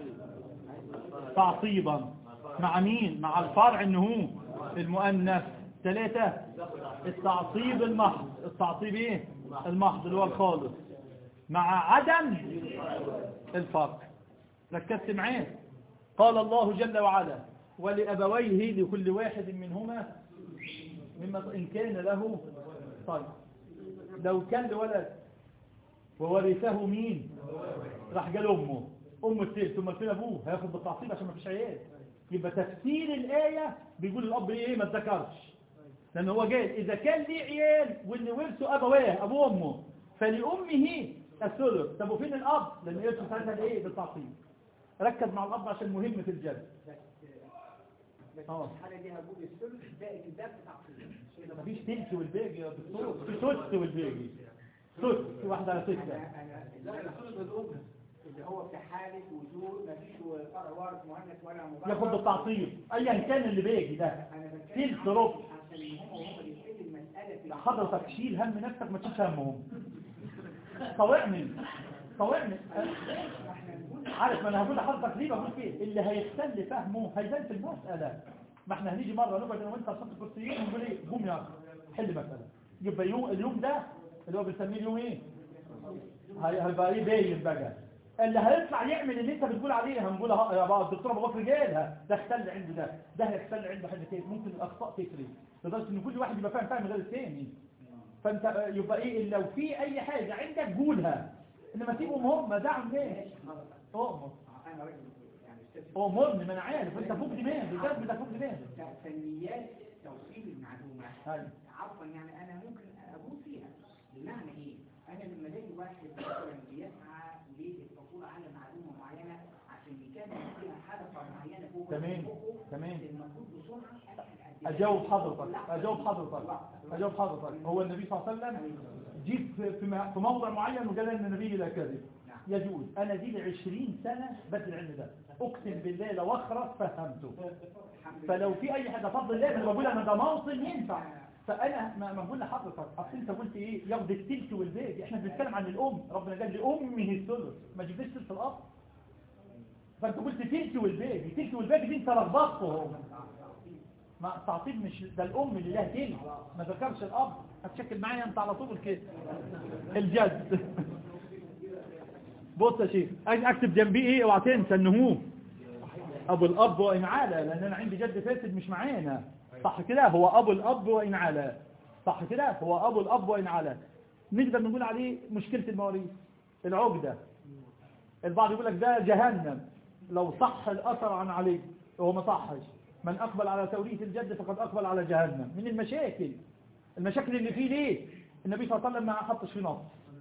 تعصيبا مع مين مع الفرع ان هو المؤنث ثلاثة التعصيب المحض التعصيب ايه المحض اللي هو الخالص مع عدم الفرق ركزت معاه قال الله جل وعلا ولأبويه لكل واحد منهما مما إن كان له طيب لو كان لولد وورثه مين راح قال أمه أم الثلث ثم فين أبوه هياخد بالتعصيب عشان ما فيش عيال يبقى تفسير الآية بيقول الأب إيه ما تذكرش لأن هو قال إذا كان ليه عيال واللي ورثه أبواه أبو أمه فلأمه الثلث طب وفين الأب لأن يرثه ساعتها الإيه بالتعصيب ركز مع الأب عشان مهم في الجد بس آه. الحالة دي هقول الثلث باقي الدرس تعقيد مفيش تلت والباقي يا دكتور في ثلث والباقي ثلث واحدة على ستة انا انا الثلث الام اللي هو في حالة وجود مفيش فرع وارث مؤنث ولا مذكر ياخد بالتعصيب ايا كان اللي باقي ده انا بتكلم تلت ربع عشان هم وهم بيحل المسألة المسألة في حضرتك شيل هم نفسك ما تشيلش همهم طوعني طوعني احنا نقول عارف ما انا هقول لحضرتك ليه بقول كده اللي هيختل فهمه هيبان في المسألة ما احنا هنيجي مرة نقعد انا وانت على صف الكرسيين ونقول ايه قوم يا اخي حل مسألة يبقى يوم اليوم ده اللي هو بنسميه اليوم ايه هي- هيبقى ايه باين بقى اللي هيطلع يعمل اللي انت بتقول عليه هنقول ها- يا بابا الدكتور ابو بكر جايلها ده اختل عنده ده ده هيختل عنده حاجه تاني ممكن الاخطاء تفرق لدرجه ان كل واحد يبقى فاهم فاهم غير الثاني فانت آه، يبقى ايه لو في اي حاجه عندك قولها انما سيبهم هم دعم ليه اؤمر انا راجل يعني استاذ امرني ما انا عارف انت فوق دماغي ده انت فوق دماغي ف- فنيات توصيل المعلومة أيوة. عفوا يعني انا ممكن اقول فيها بمعنى ايه انا لما الاقي واحد مثلا بيسعى للحصول على معلومه معينه عشان يكمل فيها حلقه معينه هو تمام، بيحققه، تمام. المفروض بسرعه ألحق أديها. اجاوب حضرتك اجاوب حضرتك اجاوب حضرتك هو النبي صلى الله عليه وسلم جيب في في م- في موضع معين وقال ان النبي لا كذب يجوز انا دي لي 20 سنه بدل العلم ده اقسم بالله لو اخرس فهمته الحمد لله. فلو في اي حاجه فضل الله انا بقول انا ده موطن ينفع فانا ما ما بقول لحضرتك اصل انت قلت ايه ياخد التلت والباقي احنا بنتكلم عن الام ربنا قال لامه الثلث ما جبتش ثلث الاب فانت قلت تلت والباقي تلت والباقي دي انت لخبطتهم ما تعطيب مش ده الام اللي لها تلت ما ذكرش الاب هتشكل معايا انت على طول كده الجد بص يا شيخ أجي اكتب جنبيه ايه اوعى تنسى ان هو ابو الاب وان علا لان انا عندي جد فاسد مش معانا صح كده هو ابو الاب وان علا صح كده هو ابو الاب وان علا نقدر نقول عليه مشكلة المواريث العقدة البعض يقول لك ده جهنم لو صح الاثر عن علي هو ما صحش من اقبل على توريث الجد فقد اقبل على جهنم من المشاكل المشاكل اللي فيه ليه النبي صلى الله عليه وسلم ما حطش فيه نص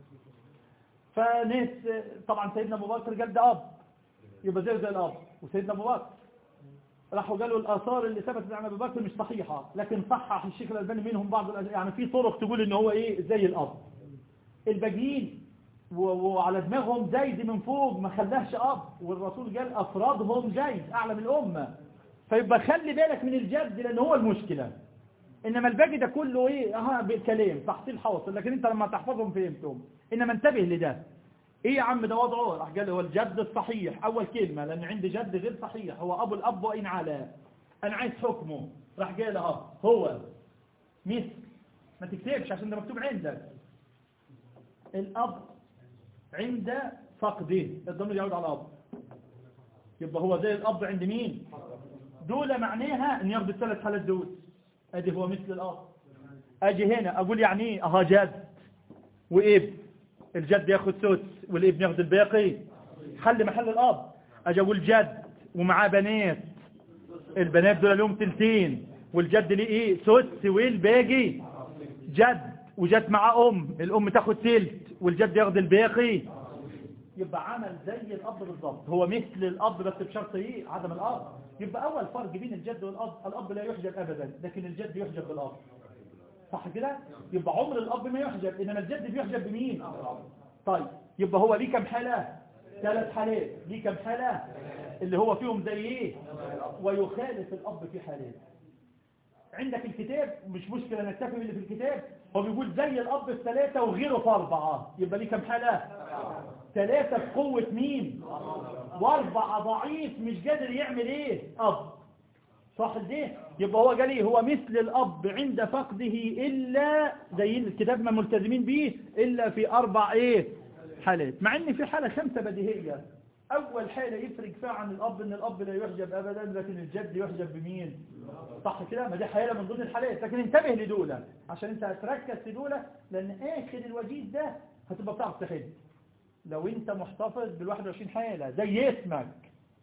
فناس طبعا سيدنا ابو بكر قال ده اب يبقى زي زي الاب وسيدنا ابو بكر راحوا قالوا الاثار اللي ثبتت عن ابي بكر مش صحيحه لكن صحح الشيخ الالباني منهم بعض الأج- يعني في طرق تقول ان هو ايه زي الاب الباقيين و- وعلى دماغهم زيد من فوق ما خلاهش اب والرسول قال افرادهم زيد اعلى من الامه فيبقى خلي بالك من الجد لان هو المشكله انما الباقي ده كله ايه ها بالكلام تحصيل حاصل لكن انت لما تحفظهم فهمتهم انما انتبه لده ايه يا عم ده وضعه راح قال هو الجد الصحيح اول كلمة لان عندي جد غير صحيح هو ابو الاب وان على انا عايز حكمه راح قال اه هو مثل ما تكتبش عشان ده مكتوب عندك الاب عند فقده الضمير يعود على الاب يبقى هو زي الاب عند مين دول معناها ان ياخد الثلاث حالات دول ادي هو مثل الاب اجي هنا اقول يعني ايه اها جد وابن الجد ياخد سدس والابن ياخد الباقي حل محل الاب اجي اقول جد ومعاه بنات البنات دول لهم تلتين والجد ليه ايه سدس والباقي جد وجت معاه ام الام تاخد تلت والجد ياخد الباقي يبقى عمل زي الاب بالظبط هو مثل الاب بس بشرط ايه عدم الاب يبقى اول فرق بين الجد والاب الاب لا يحجب ابدا لكن الجد يحجب بالاب صح كده يبقى عمر الاب ما يحجب انما الجد بيحجب بمين طيب يبقى هو ليه كم حالة ثلاث حالات ليه كم حالة اللي هو فيهم زي ايه ويخالف الاب في حالات عندك الكتاب مش مشكلة نكتفي باللي في الكتاب هو بيقول زي الاب في ثلاثة وغيره في اربعة يبقى ليه كم حالة ثلاثة بقوة مين واربعة ضعيف مش قادر يعمل ايه اب صح دي يبقى هو قال ايه هو مثل الاب عند فقده الا زي الكتاب ما ملتزمين به الا في اربع ايه حالات مع ان في حالة خمسة بديهية اول حالة يفرق فيها عن الاب ان الاب لا يحجب ابدا لكن الجد يحجب بمين صح كده ما دي حالة من ضمن الحالات لكن انتبه لدولة عشان انت هتركز في دولة لان اخر الوجيز ده هتبقى بتعرف تحل لو انت محتفظ بال 21 حالة زي اسمك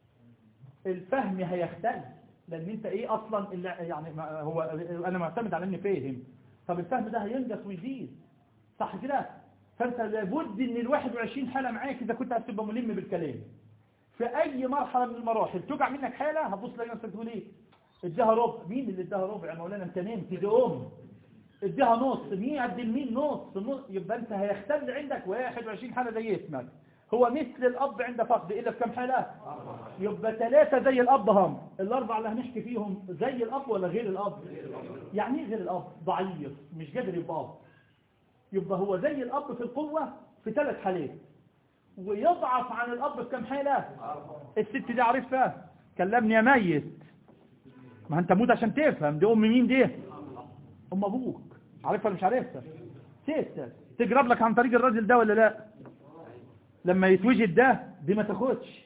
الفهم هيختلف لان انت ايه اصلا اللي يعني ما هو انا معتمد على اني فاهم طب الفهم ده هينقص ويزيد صح كده فانت لابد ان ال 21 حالة معاك اذا كنت هتبقى ملم بالكلام في اي مرحلة من المراحل تقع منك حالة هتبص تلاقي نفسك تقول ايه اديها ربع مين اللي اداها ربع يا مولانا انت نمت دي ام اديها نص مين قد مين نص نص يبقى انت هيختل عندك 21 حالة زي اسمك هو مثل الاب عند فقد الا في كم حاله يبقى ثلاثة زي الاب هم الاربعه اللي هنحكي فيهم زي الاب ولا غير الاب يعني ايه غير الاب ضعيف مش قادر يبقى اب يبقى هو زي الاب في القوه في ثلاث حالات ويضعف عن الاب في كم حاله الست دي عارفها كلمني يا ميت ما انت موت عشان تفهم دي ام مين دي ام ابوك عارفها ولا مش عارفها ستة تجرب لك عن طريق الراجل ده ولا لا لما يتوجد ده دي ما تاخدش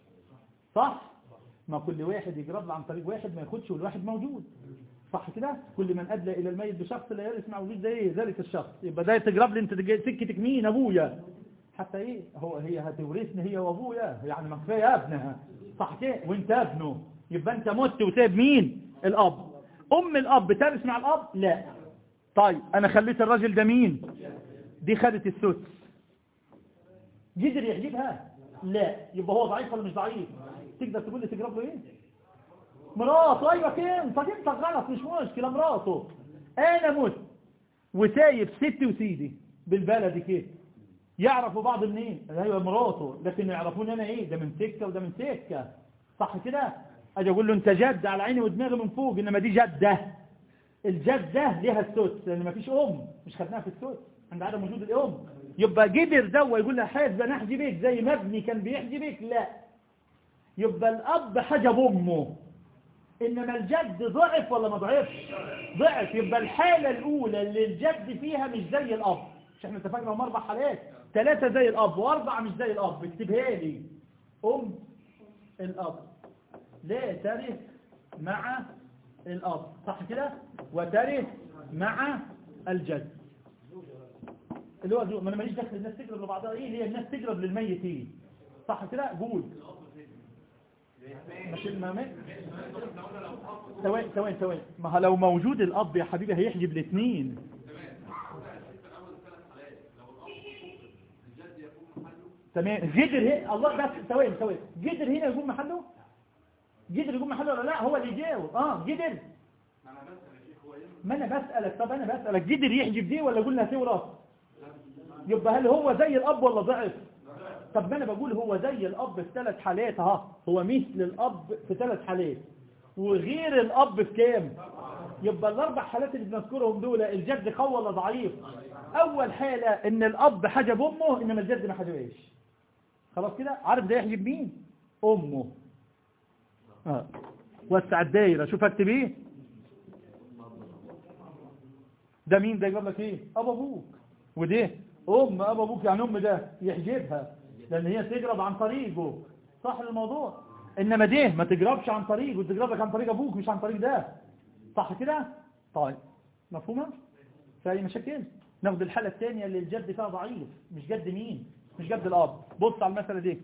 صح ما كل واحد يجرب له عن طريق واحد ما ياخدش والواحد موجود صح كده كل من ادلى الى الميت بشخص لا يرث مع وجود ده ايه ذلك الشخص يبقى ده تجرب لي انت تج- سكتك مين ابويا حتى ايه هو هي هتورثني هي وابويا يعني ما كفايه ابنها صح كده وانت ابنه يبقى انت مت وساب مين الاب ام الاب ترث مع الاب لا طيب انا خليت الراجل ده مين دي خدت السدس قدر يحجبها لا يبقى هو ضعيف ولا مش ضعيف تقدر تقول لي تجرب له ايه مراته ايوه كده طب انت غلط مش مشكله مراته انا مت وسايب ستي وسيدي بالبلدي كده يعرفوا بعض منين ايوه مراته لكن يعرفون انا ايه ده من سكه وده من سكه صح كده اجي اقول له انت جد على عيني ودماغي من فوق انما دي جده الجده ليها السدس لان مفيش ام مش خدناها في السدس عند عدم وجود الام يبقى قدر ده ويقول لها حاج ده انا احجبك زي ما ابني كان بيحجبك لا يبقى الاب حجب امه انما الجد ضعف ولا ما ضعفش ضعف يبقى الحالة الاولى اللي الجد فيها مش زي الاب مش احنا اتفقنا هم اربع حالات ثلاثة زي الاب واربعة مش زي الاب اكتبها لي ام الاب لا ترث مع الاب صح كده وترث مع الجد اللي هو زوج. ما انا ماليش دخل الناس تقرب لبعضها ايه هي الناس تقرب للميتين صح كده قول مش المامات ثواني ثواني ثواني ما هو لو موجود الاب يا حبيبي هيحجب الاثنين تمام قدر هنا الله بس ثواني ثواني قدر هنا يكون محله قدر يكون محله ولا لا هو اللي يجاوب اه قدر ما انا بسألك طب انا بسألك قدر يحجب دي ولا قلنا تورث يبقى هل هو زي الاب ولا ضعف طب ما انا بقول هو زي الاب في ثلاث حالات اهو هو مثل الاب في ثلاث حالات وغير الاب في كام يبقى الاربع حالات اللي بنذكرهم دول الجد قوي ولا ضعيف اول حالة ان الاب حجب امه انما الجد ما حجبهاش خلاص كده عارف ده يحجب مين امه اه وسع الدايره شوف اكتب ايه ده مين ده يقول لك ايه ابو ابوك وده ام ابو ابوك يعني ام ده يحجبها لان هي تجرب عن طريقه صح الموضوع انما ده ما تجربش عن طريقه تجرب لك عن طريق ابوك مش عن طريق ده صح كده طيب مفهومه في اي مشاكل ناخد الحاله الثانيه اللي الجد فيها ضعيف مش جد مين مش جد الاب بص على المساله دي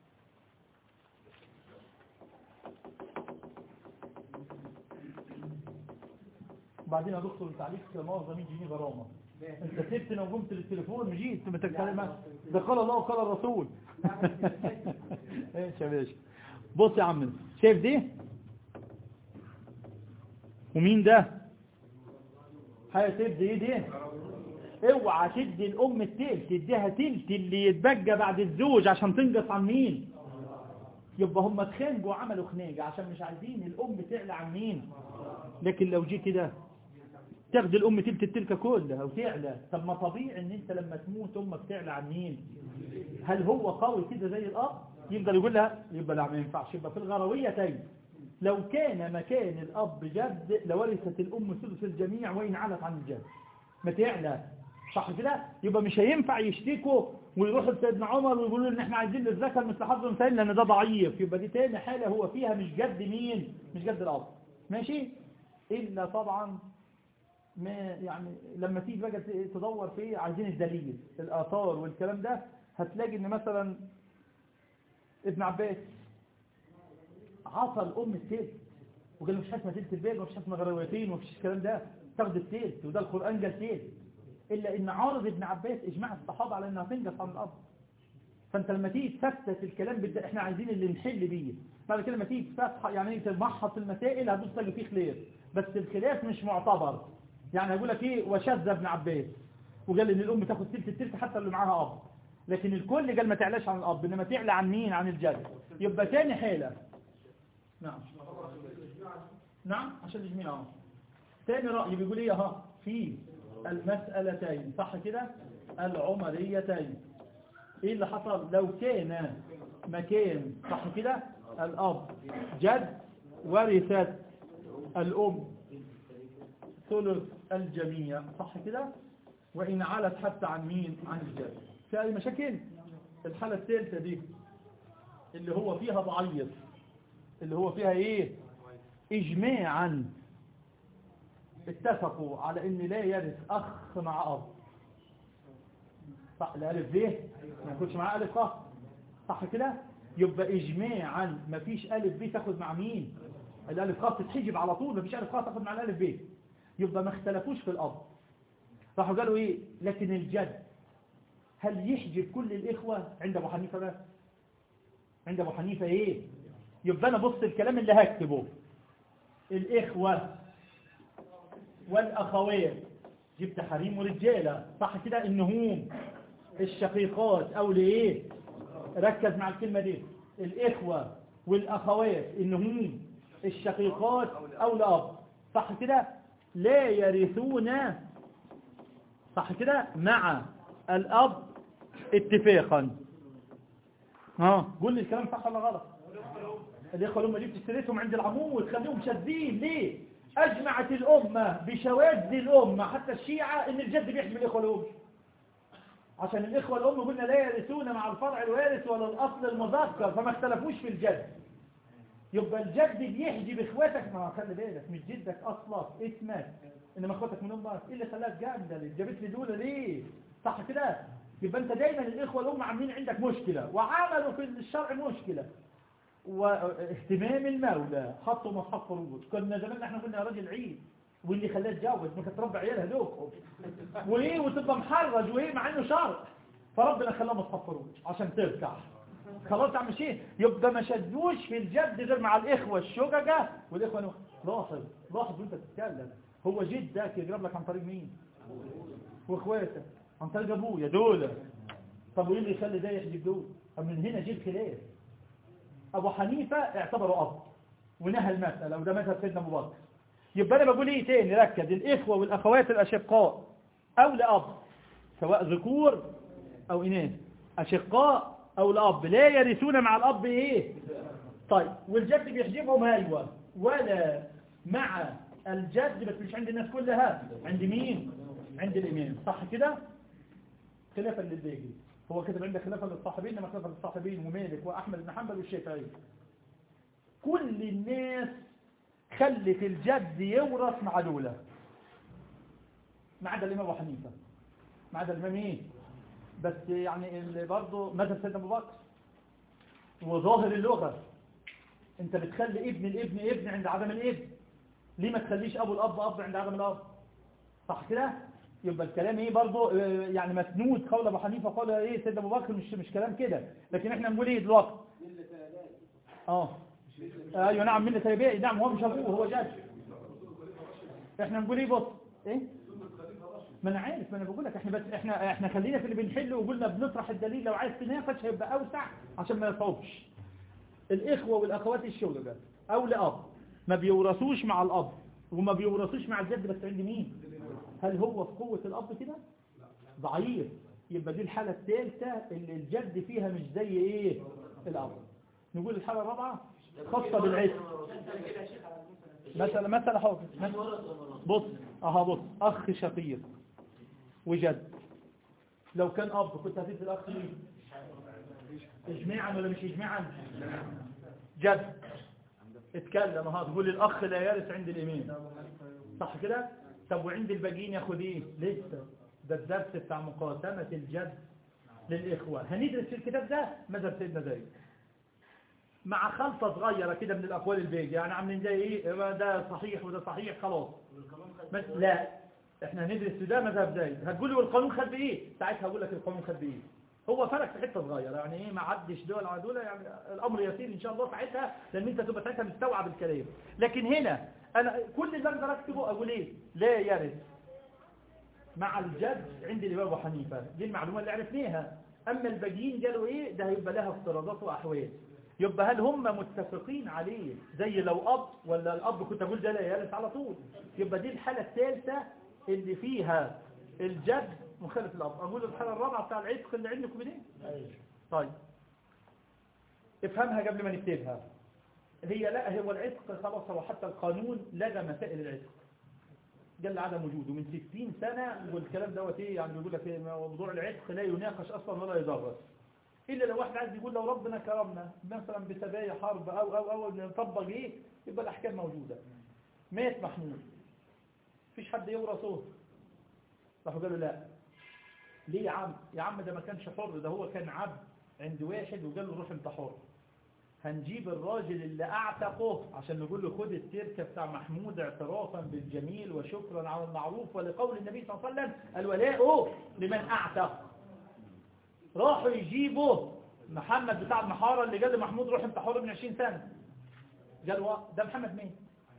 بعدين يا دكتور التعليق مؤاخذه مين جيني غرامه انت سبتني وقمت للتليفون مجيت ما تتكلم ده قال الله وقال الرسول ايش يا باشا بص يا عم شايف دي ومين ده هتدي ايه دي اوعى تدي الام التلت تديها تلت اللي يتبقى بعد الزوج عشان تنقص عن مين يبقى هم اتخانقوا وعملوا خناقه عشان مش عايزين الام تعلى عن مين لكن لو جه كده تاخد الام تلت التلكه كلها وتعلى طب ما طبيعي ان انت لما تموت امك تعلى عن مين هل هو قوي كده زي الاب يفضل يقول لها يبقى لا ما ينفعش يبقى في الغرويتين لو كان مكان الاب جد لورثت الام ثلث الجميع وان علت عن الجد ما تعلى صح كده يبقى مش هينفع يشتكوا ويروحوا لسيدنا عمر ويقولوا ان احنا عايزين للذكر مثل حظ الانثيين لان ده ضعيف يبقى دي تاني حاله هو فيها مش جد مين مش جد الاب ماشي الا طبعا ما يعني لما تيجي بقى تدور في عايزين الدليل الآثار والكلام ده هتلاقي ان مثلا ابن عباس عطى الأم التلت وقال له مش حاسمة تلت البيت ومش حاسمة غرويتين ومفيش الكلام ده تاخد التلت وده القرآن قال تلت إلا إن عارض ابن عباس إجماع الصحابة على إنها تنقص عن الأب فأنت لما تيجي تفتت الكلام بدأ إحنا عايزين اللي نحل بيه بعد كده لما تيجي تفتح يعني تمحص المسائل هتبص تلاقي فيه خلاف بس الخلاف مش معتبر يعني هيقول لك ايه وشذ ابن عباس وقال ان الام تاخد تلت التلت حتى اللي معاها اب لكن الكل قال ما تعلاش عن الاب انما تعلى عن مين عن الجد يبقى تاني حيلة نعم نعم عشان الجميع اهو تاني رأي بيقول ايه اهو في المسألتين صح كده العمريتين ايه اللي حصل لو كان مكان صح كده الاب جد ورثت الام ثلث الجميع صح كده وإن علت حتى عن مين عن الجد في أي مشاكل الحالة الثالثة دي اللي هو فيها ضعيف اللي هو فيها ايه اجماعا اتفقوا على ان لا يرث اخ مع اب صح الالف ب ما يكونش معاه الف خ صح كده يبقى اجماعا ما فيش الف ب تاخد مع مين الالف خ تتحجب على طول ما فيش الف خ تاخد مع الالف ب يبقى ما اختلفوش في الاب راحوا قالوا ايه لكن الجد هل يحجب كل الاخوه عند ابو حنيفه بس عند ابو حنيفه ايه يبقى انا بص الكلام اللي هكتبه الاخوه والاخوات جبت حريم ورجاله صح كده انهم الشقيقات او لايه ركز مع الكلمه دي الاخوه والاخوات انهم الشقيقات او الاب صح كده لا يرثون صح كده مع الاب اتفاقا ها قول لي الكلام صح ولا غلط الاخوه الامه دي بتشتريتهم عند العمود تخليهم شاذين ليه اجمعت الامه بشواذ الامه حتى الشيعه ان الجد بيحجب الاخوه الام عشان الاخوه الام قلنا لا يرثون مع الفرع الوارث ولا الاصل المذكر فما اختلفوش في الجد يبقى الجد بيحجب اخواتك ما خلي بالك مش جدك اصلا اسمك انما اخواتك من امك ايه اللي خلاك جامده اللي جابت لي دول ليه صح كده يبقى انت دايما الاخوه الام عاملين عندك مشكله وعملوا في الشرع مشكله واهتمام المولى حطوا مصحف فروض كنا زمان احنا قلنا يا راجل عيد واللي خلاه تجوز ما كانت تربي عيالها لوكم وايه وتبقى محرج وايه مع انه شرع فربنا خلاه مصحف فروض عشان تركع خلاص عم شيء يبقى ما شدوش في الجد غير مع الاخوه الشججه والاخوه الو... لاحظ لاحظ وانت بتتكلم هو جدك يقرب لك عن طريق مين واخواتك عن طريق ابويا دول طب وايه اللي يخلي ده يحجب دول طب من هنا جه الخلاف ابو حنيفه اعتبره اب ونهى المساله وده مذهب سيدنا ابو بكر يبقى انا بقول ايه تاني ركز الاخوه والاخوات الاشقاء او لاب سواء ذكور او اناث اشقاء او لاب لا يرثون مع الاب ايه طيب والجد بيحجبهم ايوه ولا مع الجد بس مش عند الناس كلها عند مين عند الامام صح كده خلافا للباقي هو كتب عندك خلافا للصاحبين لما خلافا للصاحبين ومالك واحمد بن حنبل والشافعي كل الناس خلت الجد يورث مع دولة ما عدا الامام ابو حنيفه ما عدا الامام ايه بس يعني اللي برضه مذهب سيدنا ابو بكر وظاهر اللغه انت بتخلي ابن الابن ابن عند عدم الابن ليه ما تخليش ابو الاب اب عند عدم الاب صح كده يبقى الكلام ايه برضه آه، يعني مسنود قول ابو حنيفه قول ايه سيدنا ابو بكر مش مش كلام كده لكن احنا نقول ايه دلوقتي اه ايوه نعم مله تابعي نعم هو مش ابوه هو جد احنا نقول ايه بص ايه ما انا عارف ما انا بقول لك احنا بس احنا احنا خلينا في اللي بنحله وقلنا بنطرح الدليل لو عايز تناقش هيبقى اوسع عشان ما يصعبش الاخوه والاخوات الشغل او لاب ما بيورثوش مع الاب وما بيورثوش مع الجد بس عند مين هل هو في قوة الأب كده ضعيف يبقى دي الحالة الثالثة اللي الجد فيها مش زي ايه الأب نقول الحالة الرابعة خاصة بالعيس مثلا مثلا حافظ بص اها بص أخ شقيق وجد لو كان أب كنت هتدي الأخ مين إجماعا ولا مش إجماعا جد اتكلم ها تقول الأخ لا يرث عند الإمام صح كده طب وعند الباقيين ياخد ايه لسه ده الدرس بتاع مقاسمة الجد للإخوة هندرس في الكتاب ده مذهب سيدنا زيد مع خلطة صغيرة كده من الأقوال الباقي يعني عاملين زي ايه ده صحيح وده صحيح خلاص بس لا احنا هندرس في ده مذهب زيد هتقول لي والقانون خد بايه ساعتها هقول لك القانون خد بايه هو فرق في حته صغيره يعني ايه ما عدش دول على دول يعني الامر يسير ان شاء الله ساعتها لان انت تبقى ساعتها مستوعب الكلام لكن هنا انا كل اللي اقدر اكتبه اقول ايه لا يرث مع الجد عند الامام ابو حنيفه دي المعلومه اللي عرفناها اما الباقيين قالوا ايه ده هيبقى لها افتراضات واحوال يبقى هل هم متفقين عليه زي لو اب ولا الاب كنت اقول ده لا يرث على طول يبقى دي الحالة الثالثة اللي فيها الجد مخالف الاب اقول الحالة الرابعة بتاع العتق اللي عندكم دي طيب افهمها قبل ما نكتبها هي لا هو العتق خلاص هو حتى القانون لغى مسائل العتق قال عدم وجوده من 60 سنة والكلام دوت ايه يعني بيقول لك ايه موضوع العتق لا يناقش اصلا ولا يدرس الا لو واحد عايز يقول لو ربنا كرمنا مثلا بسبايا حرب او او او نطبق ايه يبقى الاحكام موجودة مات محمود مفيش حد يورثه راحوا قالوا لا ليه يا عم يا عم ده ما كانش حر ده هو كان عبد عند واحد وقال له روح انت حر هنجيب الراجل اللي اعتقه عشان نقول له خد التركة بتاع محمود اعترافا بالجميل وشكرا على المعروف ولقول النبي صلى الله عليه وسلم الولاء لمن اعتق راحوا يجيبوا محمد بتاع المحارة اللي قال لمحمود روح انت حر من 20 سنة قالوا ده محمد مين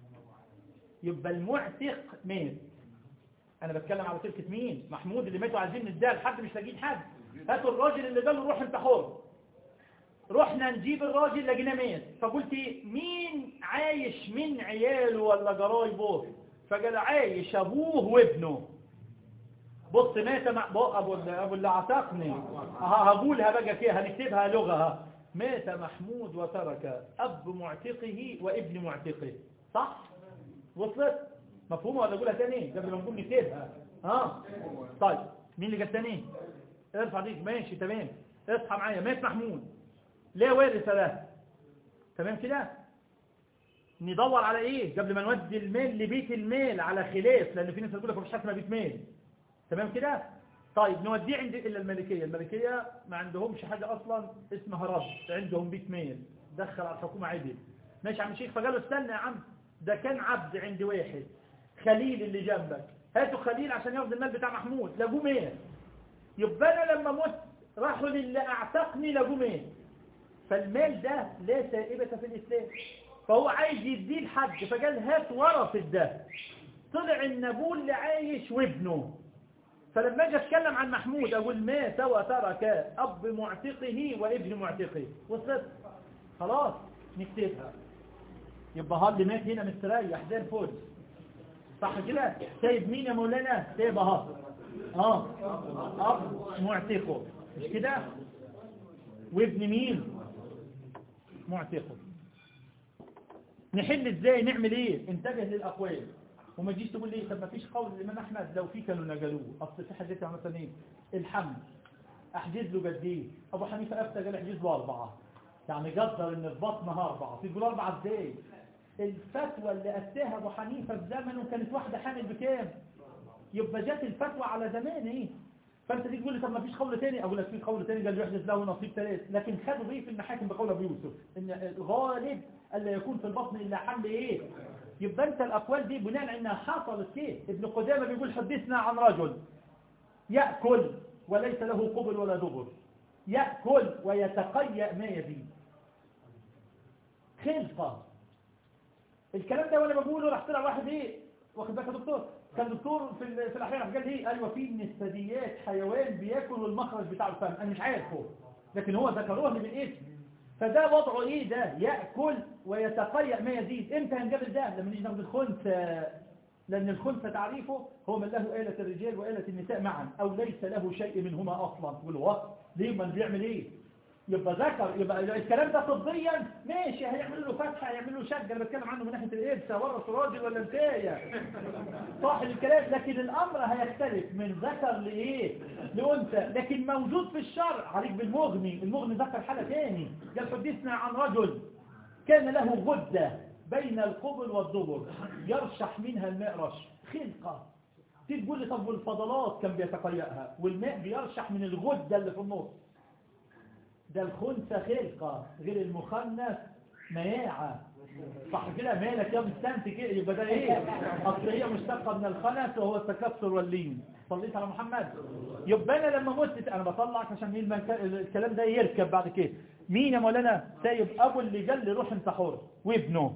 يبقى المعتق مين انا بتكلم على تركة مين محمود اللي ماتوا عايزين نديها لحد مش لاقيين حد هاتوا الراجل اللي قال له روح انت حر رحنا نجيب الراجل لقينا مات فقلت مين عايش من عياله ولا جرايبه فقال عايش ابوه وابنه بص مات مع ابو ابو اللي عتقني هقولها بقى كده هنكتبها لغه مات محمود وترك اب معتقه وابن معتقه صح وصلت مفهومه ولا اقولها تاني قبل ما نقول نكتبها ها طيب مين اللي جاب تاني ارفع ديك ماشي تمام اصحى معايا مات محمود ليه وارث ده تمام كده ندور على ايه قبل ما نودي المال لبيت المال على خلاف لان في ناس بتقول لك مفيش حاجه اسمها بيت مال تمام كده طيب نوديه عند الا الملكيه الملكيه ما عندهمش حاجه اصلا اسمها رد عندهم بيت مال دخل على الحكومه عدل ماشي يا عم الشيخ فقال له استنى يا عم ده كان عبد عند واحد خليل اللي جنبك هاتوا خليل عشان ياخد المال بتاع محمود لقوه مال يبقى انا لما مت راحوا للي اعتقني لقوه مال فالمال ده لا سائبة في الإسلام فهو عايز يديه لحد فقال هات ورث ده طلع النبول اللي عايش وابنه فلما اجي اتكلم عن محمود اقول مات وترك اب معتقه وابن معتقه وصلت خلاص نكتبها يبقى هذا اللي مات هنا مستريح زي الفل صح كده سايب مين يا مولانا سايب اهو اه اب معتقه مش كده وابن مين معتقه نحل ازاي نعمل ايه انتبه للاقوال وما تجيش تقول لي طب ما فيش قول الامام احمد لو في كانوا نقلوه اصل في حاجات مثلا ايه الحمل احجز له قد ايه ابو حنيفه افتى قال احجز له اربعه يعني قدر ان في بطنها اربعه في تقول اربعه ازاي الفتوى اللي اتاها ابو حنيفه في زمنه كانت واحده حامل بكام يبقى جت الفتوى على زمان ايه فانت تيجي تقول لي طب ما فيش قول تاني اقول لك في قول تاني قال يحدث له نصيب ثلاث لكن خدوا ايه في المحاكم بقول ابو يوسف ان الغالب الا يكون في البطن الا حمل ايه يبقى انت الاقوال دي بناء على انها حصلت كده ابن قدامه بيقول حدثنا عن رجل ياكل وليس له قبل ولا دبر ياكل ويتقيأ ما يزيد خلقه الكلام ده وانا بقوله راح طلع واحد ايه واخد بالك يا دكتور كان دكتور في ال- في الاحياء قال لي ايوه في من الثدييات حيوان بياكل والمخرج بتاعه الفم انا مش عارفه لكن هو ذكروه لي بالاسم فده وضعه ايه ده ياكل ويتقيأ ما يزيد امتى هنقابل ده لما نيجي ناخد الخنثى لان الخنثى تعريفه هو من له آلة الرجال وآلة النساء معا او ليس له شيء منهما اصلا تقول هو ليه ما بيعمل ايه يبقى ذكر يبقى الكلام ده طبيا ماشي هيعمل له فتحه هيعمل له شق انا بتكلم عنه من ناحيه الابسه ورث راجل ولا انتايه صح الكلام لكن الامر هيختلف من ذكر لايه لانثى لكن موجود في الشرع عليك بالمغني المغني ذكر حاله ثاني قال حدثنا عن رجل كان له غده بين القبل والدبر يرشح منها الماء رش خلقه تيجي تقول لي طب والفضلات كان بيتقيأها والماء بيرشح من الغده اللي في النص ده الخنثى خلقة غير المخنث مياعة صح كده مالك يا مستنت كده يبقى ده ايه اصل هي مشتقة من الخنث وهو التكسر واللين صليت على محمد يبقى انا لما مت انا بطلعك عشان مين ما كان- الكلام ده يركب بعد كده مين يا مولانا سايب ابو اللي قال لي روح انت حر وابنه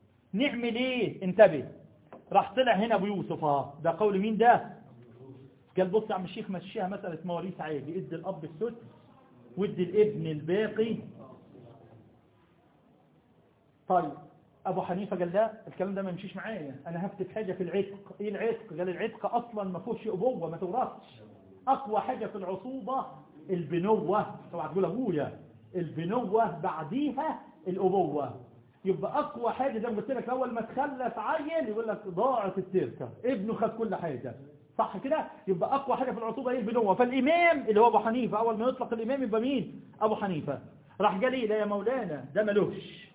نعمل ايه انتبه راح طلع هنا ابو يوسف اه ده قول مين ده قال بص يا عم الشيخ مشيها مسألة مواريث عادي ادي الأب السدس وادي الابن الباقي طيب أبو حنيفة قال لا الكلام ده ما يمشيش معايا أنا هكتب حاجة في العتق إيه العتق قال العتق أصلا ما فيهوش أبوة ما تورثش أقوى حاجة في العصوبة البنوة طبعا تقول أبويا البنوة بعديها الأبوة يبقى أقوى حاجة زي ما قلت لك أول ما تخلف عيل يقول لك ضاعت التركة ابنه خد كل حاجة صح كده يبقى أقوى حاجة في العصوبة هي البنوة فالإمام اللي هو أبو حنيفة أول ما يطلق الإمام يبقى مين أبو حنيفة راح قال لي لا يا مولانا ده ملوش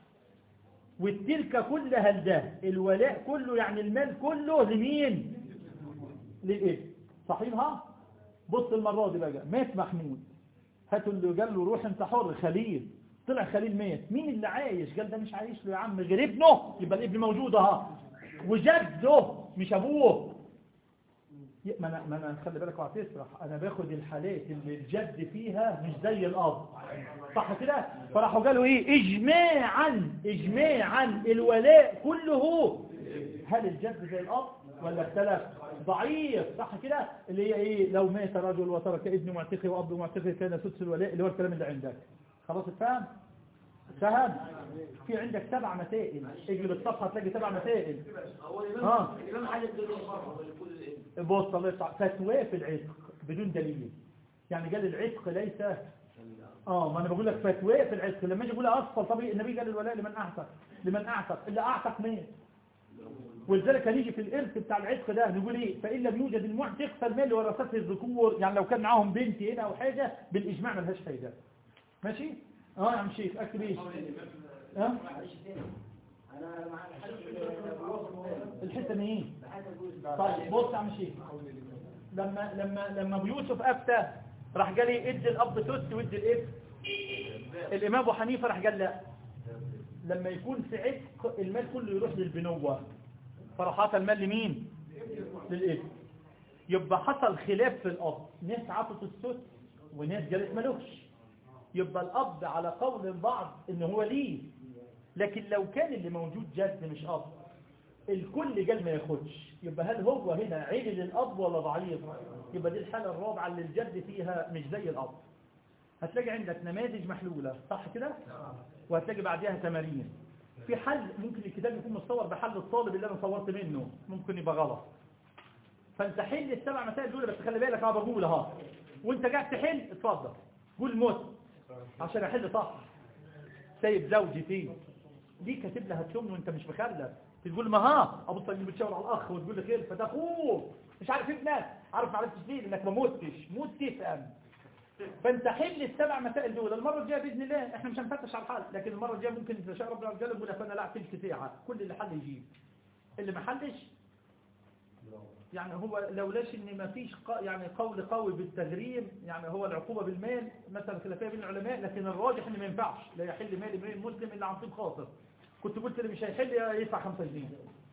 والتركة كلها لده الولاء كله يعني المال كله لمين للإبن صحيح ها بص المرة دي بقى مات محمود هاتوا اللي قال له روح انت حر خليل طلع خليل مات مين اللي عايش قال ده مش عايش له يا عم غير ابنه يبقى الابن موجود اهو وجده مش ابوه ي- ما انا ما انا خلي بالك اوعى تسرح انا باخد الحالات اللي الجد فيها مش زي الاب صح كده فراحوا قالوا ايه اجماعا اجماعا الولاء كله هل الجد زي الاب ولا اختلف ضعيف صح كده اللي هي ايه لو مات رجل وترك ابن معتقه واب معتقه كان سدس الولاء اللي هو الكلام اللي عندك خلاص اتفهم فهم في عندك سبع مسائل اجلب الصفحه تلاقي سبع مسائل هو آه. الإمام الإمام حاجة الدنيا بره ولكل الإبن بص الله يفتح فتوى في العتق بدون دليل يعني قال العتق ليس اه ما انا بقول لك فتوى في العتق لما اجي اقول اصل طبيعي النبي قال الولاء لمن اعتق لمن اعتق اللي اعتق مين ولذلك هنيجي في الارث بتاع العتق ده نقول ايه فان لم يوجد المعتق فالمال لورثته الذكور يعني لو كان معاهم بنت هنا او حاجه بالاجماع ملهاش فايده ماشي اه يا عم شيخ اكتب ايه ها معلش تاني انا مع الحل الحته من ايه بحاجه اقول طيب بص يا عم شيخ لما لما لما ابو يوسف افتى راح قال لي ادي الاب تس وادي الابن الامام ابو حنيفه راح قال لا لما يكون في عتق المال كله يروح للبنوه فراح عطى المال لمين للابن يبقى حصل خلاف في الاب ناس عطت السدس وناس قالت ملوش يبقى الاب على قول البعض ان هو ليه لكن لو كان اللي موجود جد مش اب الكل قال ما ياخدش يبقى هل هو هنا عيل للأب ولا ضعيف يبقى دي الحالة الرابعة اللي الجد فيها مش زي الأب هتلاقي عندك نماذج محلولة صح كده وهتلاقي بعدها تمارين في حل ممكن الكتاب يكون متصور بحل الطالب اللي انا صورت منه ممكن يبقى غلط فانت حل السبع مسائل دول بس خلي بالك انا بقول اهو وانت قاعد تحل اتفضل قول موت عشان احل صح سايب زوجتي دي كاتب لها تلومني وانت مش مخلف تقول ما ها ابو طيب بتشاور على الاخ وتقول لي خلفه ده اخوك مش عارف ابنك عارف ما عرفتش ليه لانك ما متش موت تفهم فانت حل السبع مسائل دول المره الجايه باذن الله احنا مش هنفتش على الحل لكن المره الجايه ممكن اذا شاء ربنا الرجاله يقول لك انا لا تلت ساعه كل اللي حل يجيب اللي ما حلش يعني هو لولاش ان ما فيش ق... يعني قول قوي بالتغريم يعني هو العقوبة بالمال مثلا خلافية بين العلماء لكن الراجح ان ما ينفعش لا يحل مال امرئ مسلم الا عن طيب خاطر كنت قلت اللي مش هيحل يدفع 5 جنيه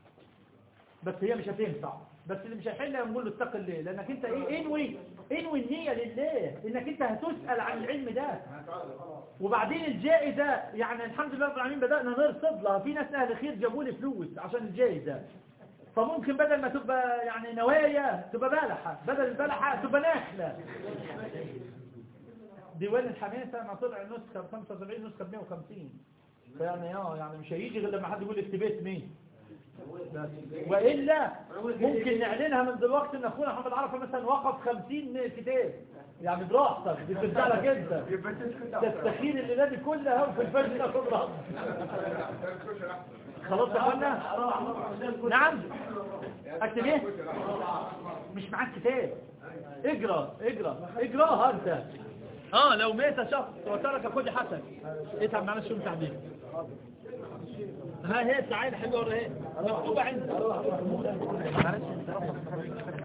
بس هي مش هتنفع بس اللي مش هيحل نقول له اتق الله لانك انت ايه انوي انوي النية لله انك انت هتسأل عن العلم ده وبعدين الجائزة يعني الحمد لله رب العالمين بدأنا نرصد لها في ناس اهل خير جابوا لي فلوس عشان الجائزة فممكن بدل ما تبقى يعني نوايا تبقى بلحة بدل البلحة تبقى نخلة ديوان الحماسة ما طلع نسخة ب 75 نسخة ب 150 فيعني اه يعني مش هيجي غير لما حد يقول اكتبيت مين بس. وإلا ممكن نعلنها من دلوقتي ان اخونا محمد عرفة مثلا وقف 50 كتاب يعني براحتك دي بترجع لك انت تستخيل الليلة دي كلها وفي الفجر ده تضرب خلاص يا اخوانا نعم اكتب ايه مش معاك كتاب اجرى اجرى اجراها انت اه لو مات شخص وترك خد حسن اتعب معنا شو تعبير ها هي تعالى حلوه اهي مكتوبه عندك معلش انت